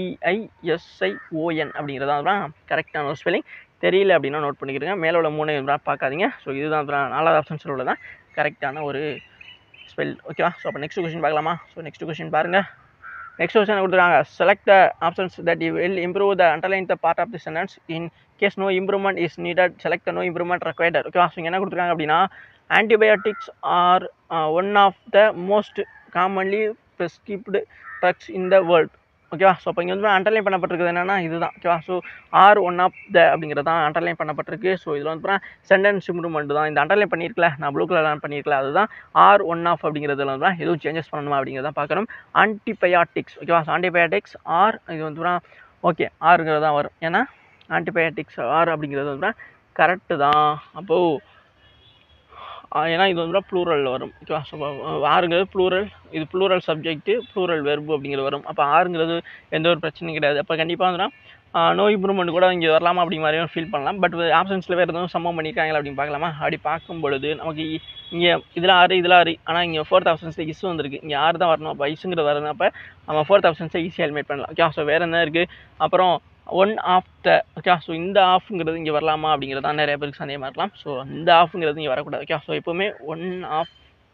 S1: விஐஎஸ்ஐஓஎன் அப்படிங்கிறது தான் கரெக்டான ஒரு ஸ்பெல்லிங் தெரியல அப்படின்னா நோட் பண்ணிக்கிறீங்க மேலே உள்ள மூணு பார்க்காதீங்க ஸோ இதுதான் அப்புறம் நாலாவது ஆப்ஷன்ஸில் உள்ள தான் கரெக்டான ஒரு ஸ்பெல் ஓகேவா ஸோ அப்போ நெக்ஸ்ட் கொஸ்டின் பார்க்கலாமா ஸோ நெக்ஸ்ட் கொஸ்டின் பாருங்கள் நெக்ஸ்ட் கொஸ்டின் கொடுத்துருக்காங்க select the options that you will improve the underline the part of the sentence in case no improvement is needed select the no improvement required ஓகேவா so என்ன கொடுத்துருக்காங்க அப்படின்னா antibiotics are one of the most commonly prescribed drugs in the world ஓகேவா so அப்போ இங்கே வந்து underline பண்ணப்பட்டிருக்குது என்னன்னா இதுதான் ஓகேவா so are one of the அப்படிங்கிறது தான் அண்டர்லைன் பண்ணப்பட்டிருக்கு ஸோ இதில் வந்து சென்டென்ஸ் இம்ப்ரூவ்மெண்ட் தான் இந்த அண்டர்லைன் பண்ணியிருக்கல நான் ப்ளூ கலர் பண்ணியிருக்கல அதுதான் ஆர் ஒன் ஆஃப் அப்படிங்கிறதுல வந்து எதுவும் சேஞ்சஸ் பண்ணணுமா அப்படிங்கிறத பார்க்கணும் ஆன்டிபயாட்டிக்ஸ் ஓகேவா ஆன்டிபயாட்டிக்ஸ் ஆர் இது வந்து ஓகே ஆறுங்கிறது தான் வரும் ஏன்னா ஆன்டிபயாட்டிக்ஸ் ஆர் அப்படிங்கிறது வந்து கரெக்டு தான் அப்போது ஏன்னா இது வந்து ப்ளூரலில் வரும் ஓகேவா ஸோ ஆறுங்கிறது ப்ளூரல் இது ப்ளூரல் சப்ஜெக்ட்டு ப்ளூரல் வெர்பு அப்படிங்கிறது வரும் அப்போ ஆறுங்கிறது எந்த ஒரு பிரச்சனையும் கிடையாது அப்போ கண்டிப்பாக வந்துன்னா நோ இம்ப்ரூவ்மெண்ட் கூட இங்கே வரலாமா அப்படி மாதிரியும் ஃபீல் பண்ணலாம் பட் ஆப்ஷன்ஸில் வேறு எதுவும் சம்பவம் பண்ணியிருக்காங்களா அப்படின்னு பார்க்கலாமா அப்படி பார்க்கும் பொழுது நமக்கு இங்கே இதில் ஆறு இதில் ஆறு ஆனால் இங்கே ஃபோர்த் ஆப்ஷன்ஸில் இஸ் வந்திருக்கு இங்கே ஆறு தான் வரணும் அப்போ இசுங்கிறது வரணும் அப்போ நம்ம ஃபோர்த் ஆப்ஷன்ஸை ஈஸியாக ஹெல்மெட் பண்ணலாம் ஓகே ஸோ வேறு என்ன இருக்குது அப்புறம் one of the okay so இந்த ஆஃப்ங்கிறது இங்கே வரலாமா அப்படிங்கிறது தான் நிறைய பேருக்கு சந்தேகமாக இருக்கலாம் ஸோ இந்த ஆஃப்ங்கிறது இங்கே வரக்கூடாது ஓகே ஸோ எப்போவுமே ஒன் ஆஃப்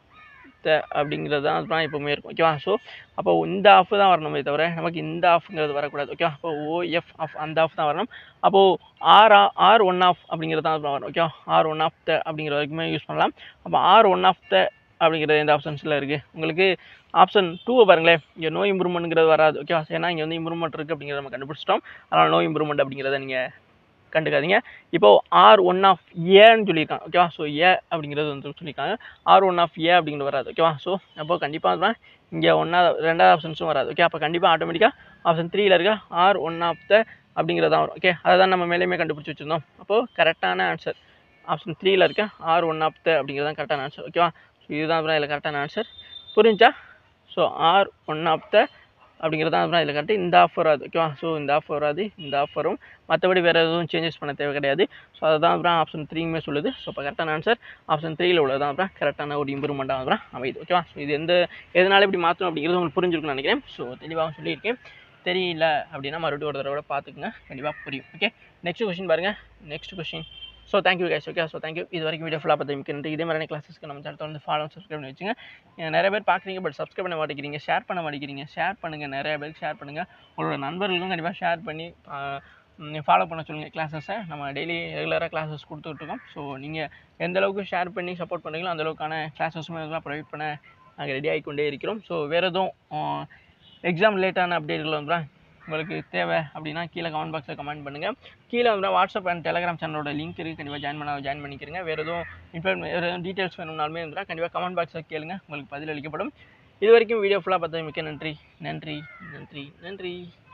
S1: த அப்படிங்கிறது தான் அதுதான் எப்போவுமே இருக்கும் ஓகேவா ஸோ அப்போ இந்த ஆஃப் தான் வரணுமே தவிர நமக்கு இந்த ஆஃப்ங்கிறது வரக்கூடாது ஓகே அப்போ ஓஎஃப் ஆஃப் அந்த ஆஃப் தான் வரணும் அப்போது ஆர் ஆர் ஒன் ஆஃப் அப்படிங்கிறது தான் அதுதான் வரும் okay are one of the அப்படிங்கிற வரைக்குமே யூஸ் பண்ணலாம் அப்போ ஆர் ஒன் ஆஃப் த அப்படிங்கிறது எந்த ஆப்ஷன்ஸில் இருக்குது உங்களுக்கு ஆப்ஷன் டூவை பாருங்களேன் இங்கே நோ இம்ப்ரூவ்மெண்ட்ங்கிறது வராது ஓகே ஏன்னா இங்கே வந்து இம்ப்ரூவ்மெண்ட் இருக்குது அப்படிங்கிறத நம்ம கண்டுபிடிச்சிட்டோம் அதனால் நோ இம்ப்ரூவ்மெண்ட் அப்படிங்கிறத நீங்கள் கண்டுக்காதீங்க இப்போ ஆர் ஒன் ஆஃப் ஏன்னு சொல்லியிருக்காங்க ஓகேவா ஸோ ஏ அப்படிங்கிறது வந்து சொல்லியிருக்காங்க ஆர் ஒன் ஆஃப் ஏ அப்படிங்கிறது வராது ஓகேவா ஸோ அப்போ கண்டிப்பாக அதுதான் இங்கே ஒன்றா ரெண்டாவது ஆப்ஷன்ஸும் வராது ஓகே அப்போ கண்டிப்பாக ஆட்டோமேட்டிக்காக ஆப்ஷன் த்ரீயில் இருக்க ஆர் ஒன் ஆஃப் த அப்படிங்கிறது தான் வரும் ஓகே அதை தான் நம்ம மேலேயுமே கண்டுபிடிச்சி வச்சுருந்தோம் அப்போது கரெக்டான ஆன்சர் ஆப்ஷன் த்ரீயில் இருக்க ஆர் ஒன் ஆஃப் த அப்படிங்கிறது தான் கரெக்டான ஆன்சர் ஓகேவா ஸோ இதுதான் அப்புறம் இதில் கரெக்டான ஆன்சர் புரிஞ்சா so are one of the அப்படிங்கிறது தான் அப்புறம் இதில் கரெக்டு இந்த ஆஃப் வராது ஓகேவா ஸோ இந்த ஆஃப் வராது இந்த ஆஃப் வரும் மற்றபடி வேறு எதுவும் சேஞ்சஸ் பண்ண தேவை கிடையாது ஸோ அதுதான் அப்புறம் ஆப்ஷன் த்ரீயுமே சொல்லுது ஸோ இப்போ கரெக்டான ஆன்சர் ஆப்ஷன் த்ரீயில் உள்ளது தான் அப்புறம் கரெக்டான ஒரு இம்ப்ரூவ்மெண்ட்டாக அப்புறம் அமையுது ஓகேவா ஸோ இது எந்த எதனால இப்படி மாற்றணும் அப்படிங்கிறது உங்களுக்கு புரிஞ்சிருக்குன்னு நினைக்கிறேன் ஸோ தெளிவாக சொல்லியிருக்கேன் தெரியல அப்படின்னா மறுபடியும் ஒரு தடவை பார்த்துக்குங்க கண்டிப்பாக புரியும் ஓகே நெக்ஸ்ட் கொஸ்டின் பாருங்கள் next question so thank you guys okay so thank you இது வரைக்கும் வீடியோ ஃபுல்லாக பார்த்து மிக்க நன்றி இதே மாதிரியான கிளாஸஸ்க்கு நம்ம சேனல் வந்து ஃபாலோ சப்ஸ்கிரைப் பண்ணி வச்சுங்க அஹ் நிறைய பேர் பார்க்குறீங்க பட் சப்ஸ்கிரைப் பண்ண மாட்டேங்கிறீங்க ஷேர் பண்ண மாட்டேங்கிறீங்க ஷேர் பண்ணுங்கள் நிறைய பேருக்கு ஷேர் பண்ணுங்கள் உங்களோட நண்பர்களுக்கும் கண்டிப்பாக ஷேர் பண்ணி ஃபாலோ பண்ண சொல்லுங்கள் கிளாஸஸை நம்ம டெய்லி ரெகுலராக கிளாஸஸ் கொடுத்துட்ருக்கோம் ஸோ நீங்கள் எந்த அளவுக்கு ஷேர் பண்ணி சப்போர்ட் பண்ணுறீங்களோ அந்த அளவுக்கான கிளாஸஸுமே இதெல்லாம் ப்ரொவைட் பண்ண நாங்கள் ரெடி ஆகிக்கொண்டே இருக்கிறோம் ஸோ வேறு எதுவும் எக்ஸாம் லேட்டான அப்டேட்கள் வந்து உங்களுக்கு தேவை அப்படின்னா கீழே கமெண்ட் பாக்ஸில் கமெண்ட் பண்ணுங்கள் கீழே வந்து வாட்ஸ்அப் அண்ட் டெலிகிராம் சேனலோட லிங்க் இருக்குது கண்டிப்பாக ஜாயின் பண்ண ஜாயின் பண்ணிக்கிறங்க வேறு எதுவும் இன்ஃபர்மே வேறு எதுவும் டீட்டெயில்ஸ் வேணும்னாலுமே இருந்தால் கண்டிப்பாக கமெண்ட் பாக்ஸில் கேளுங்க உங்களுக்கு பதில் அளிக்கப்படும் இது வரைக்கும் வீடியோ ஃபுல்லாக பார்த்தது மிக்க நன்றி நன்றி நன்றி நன்றி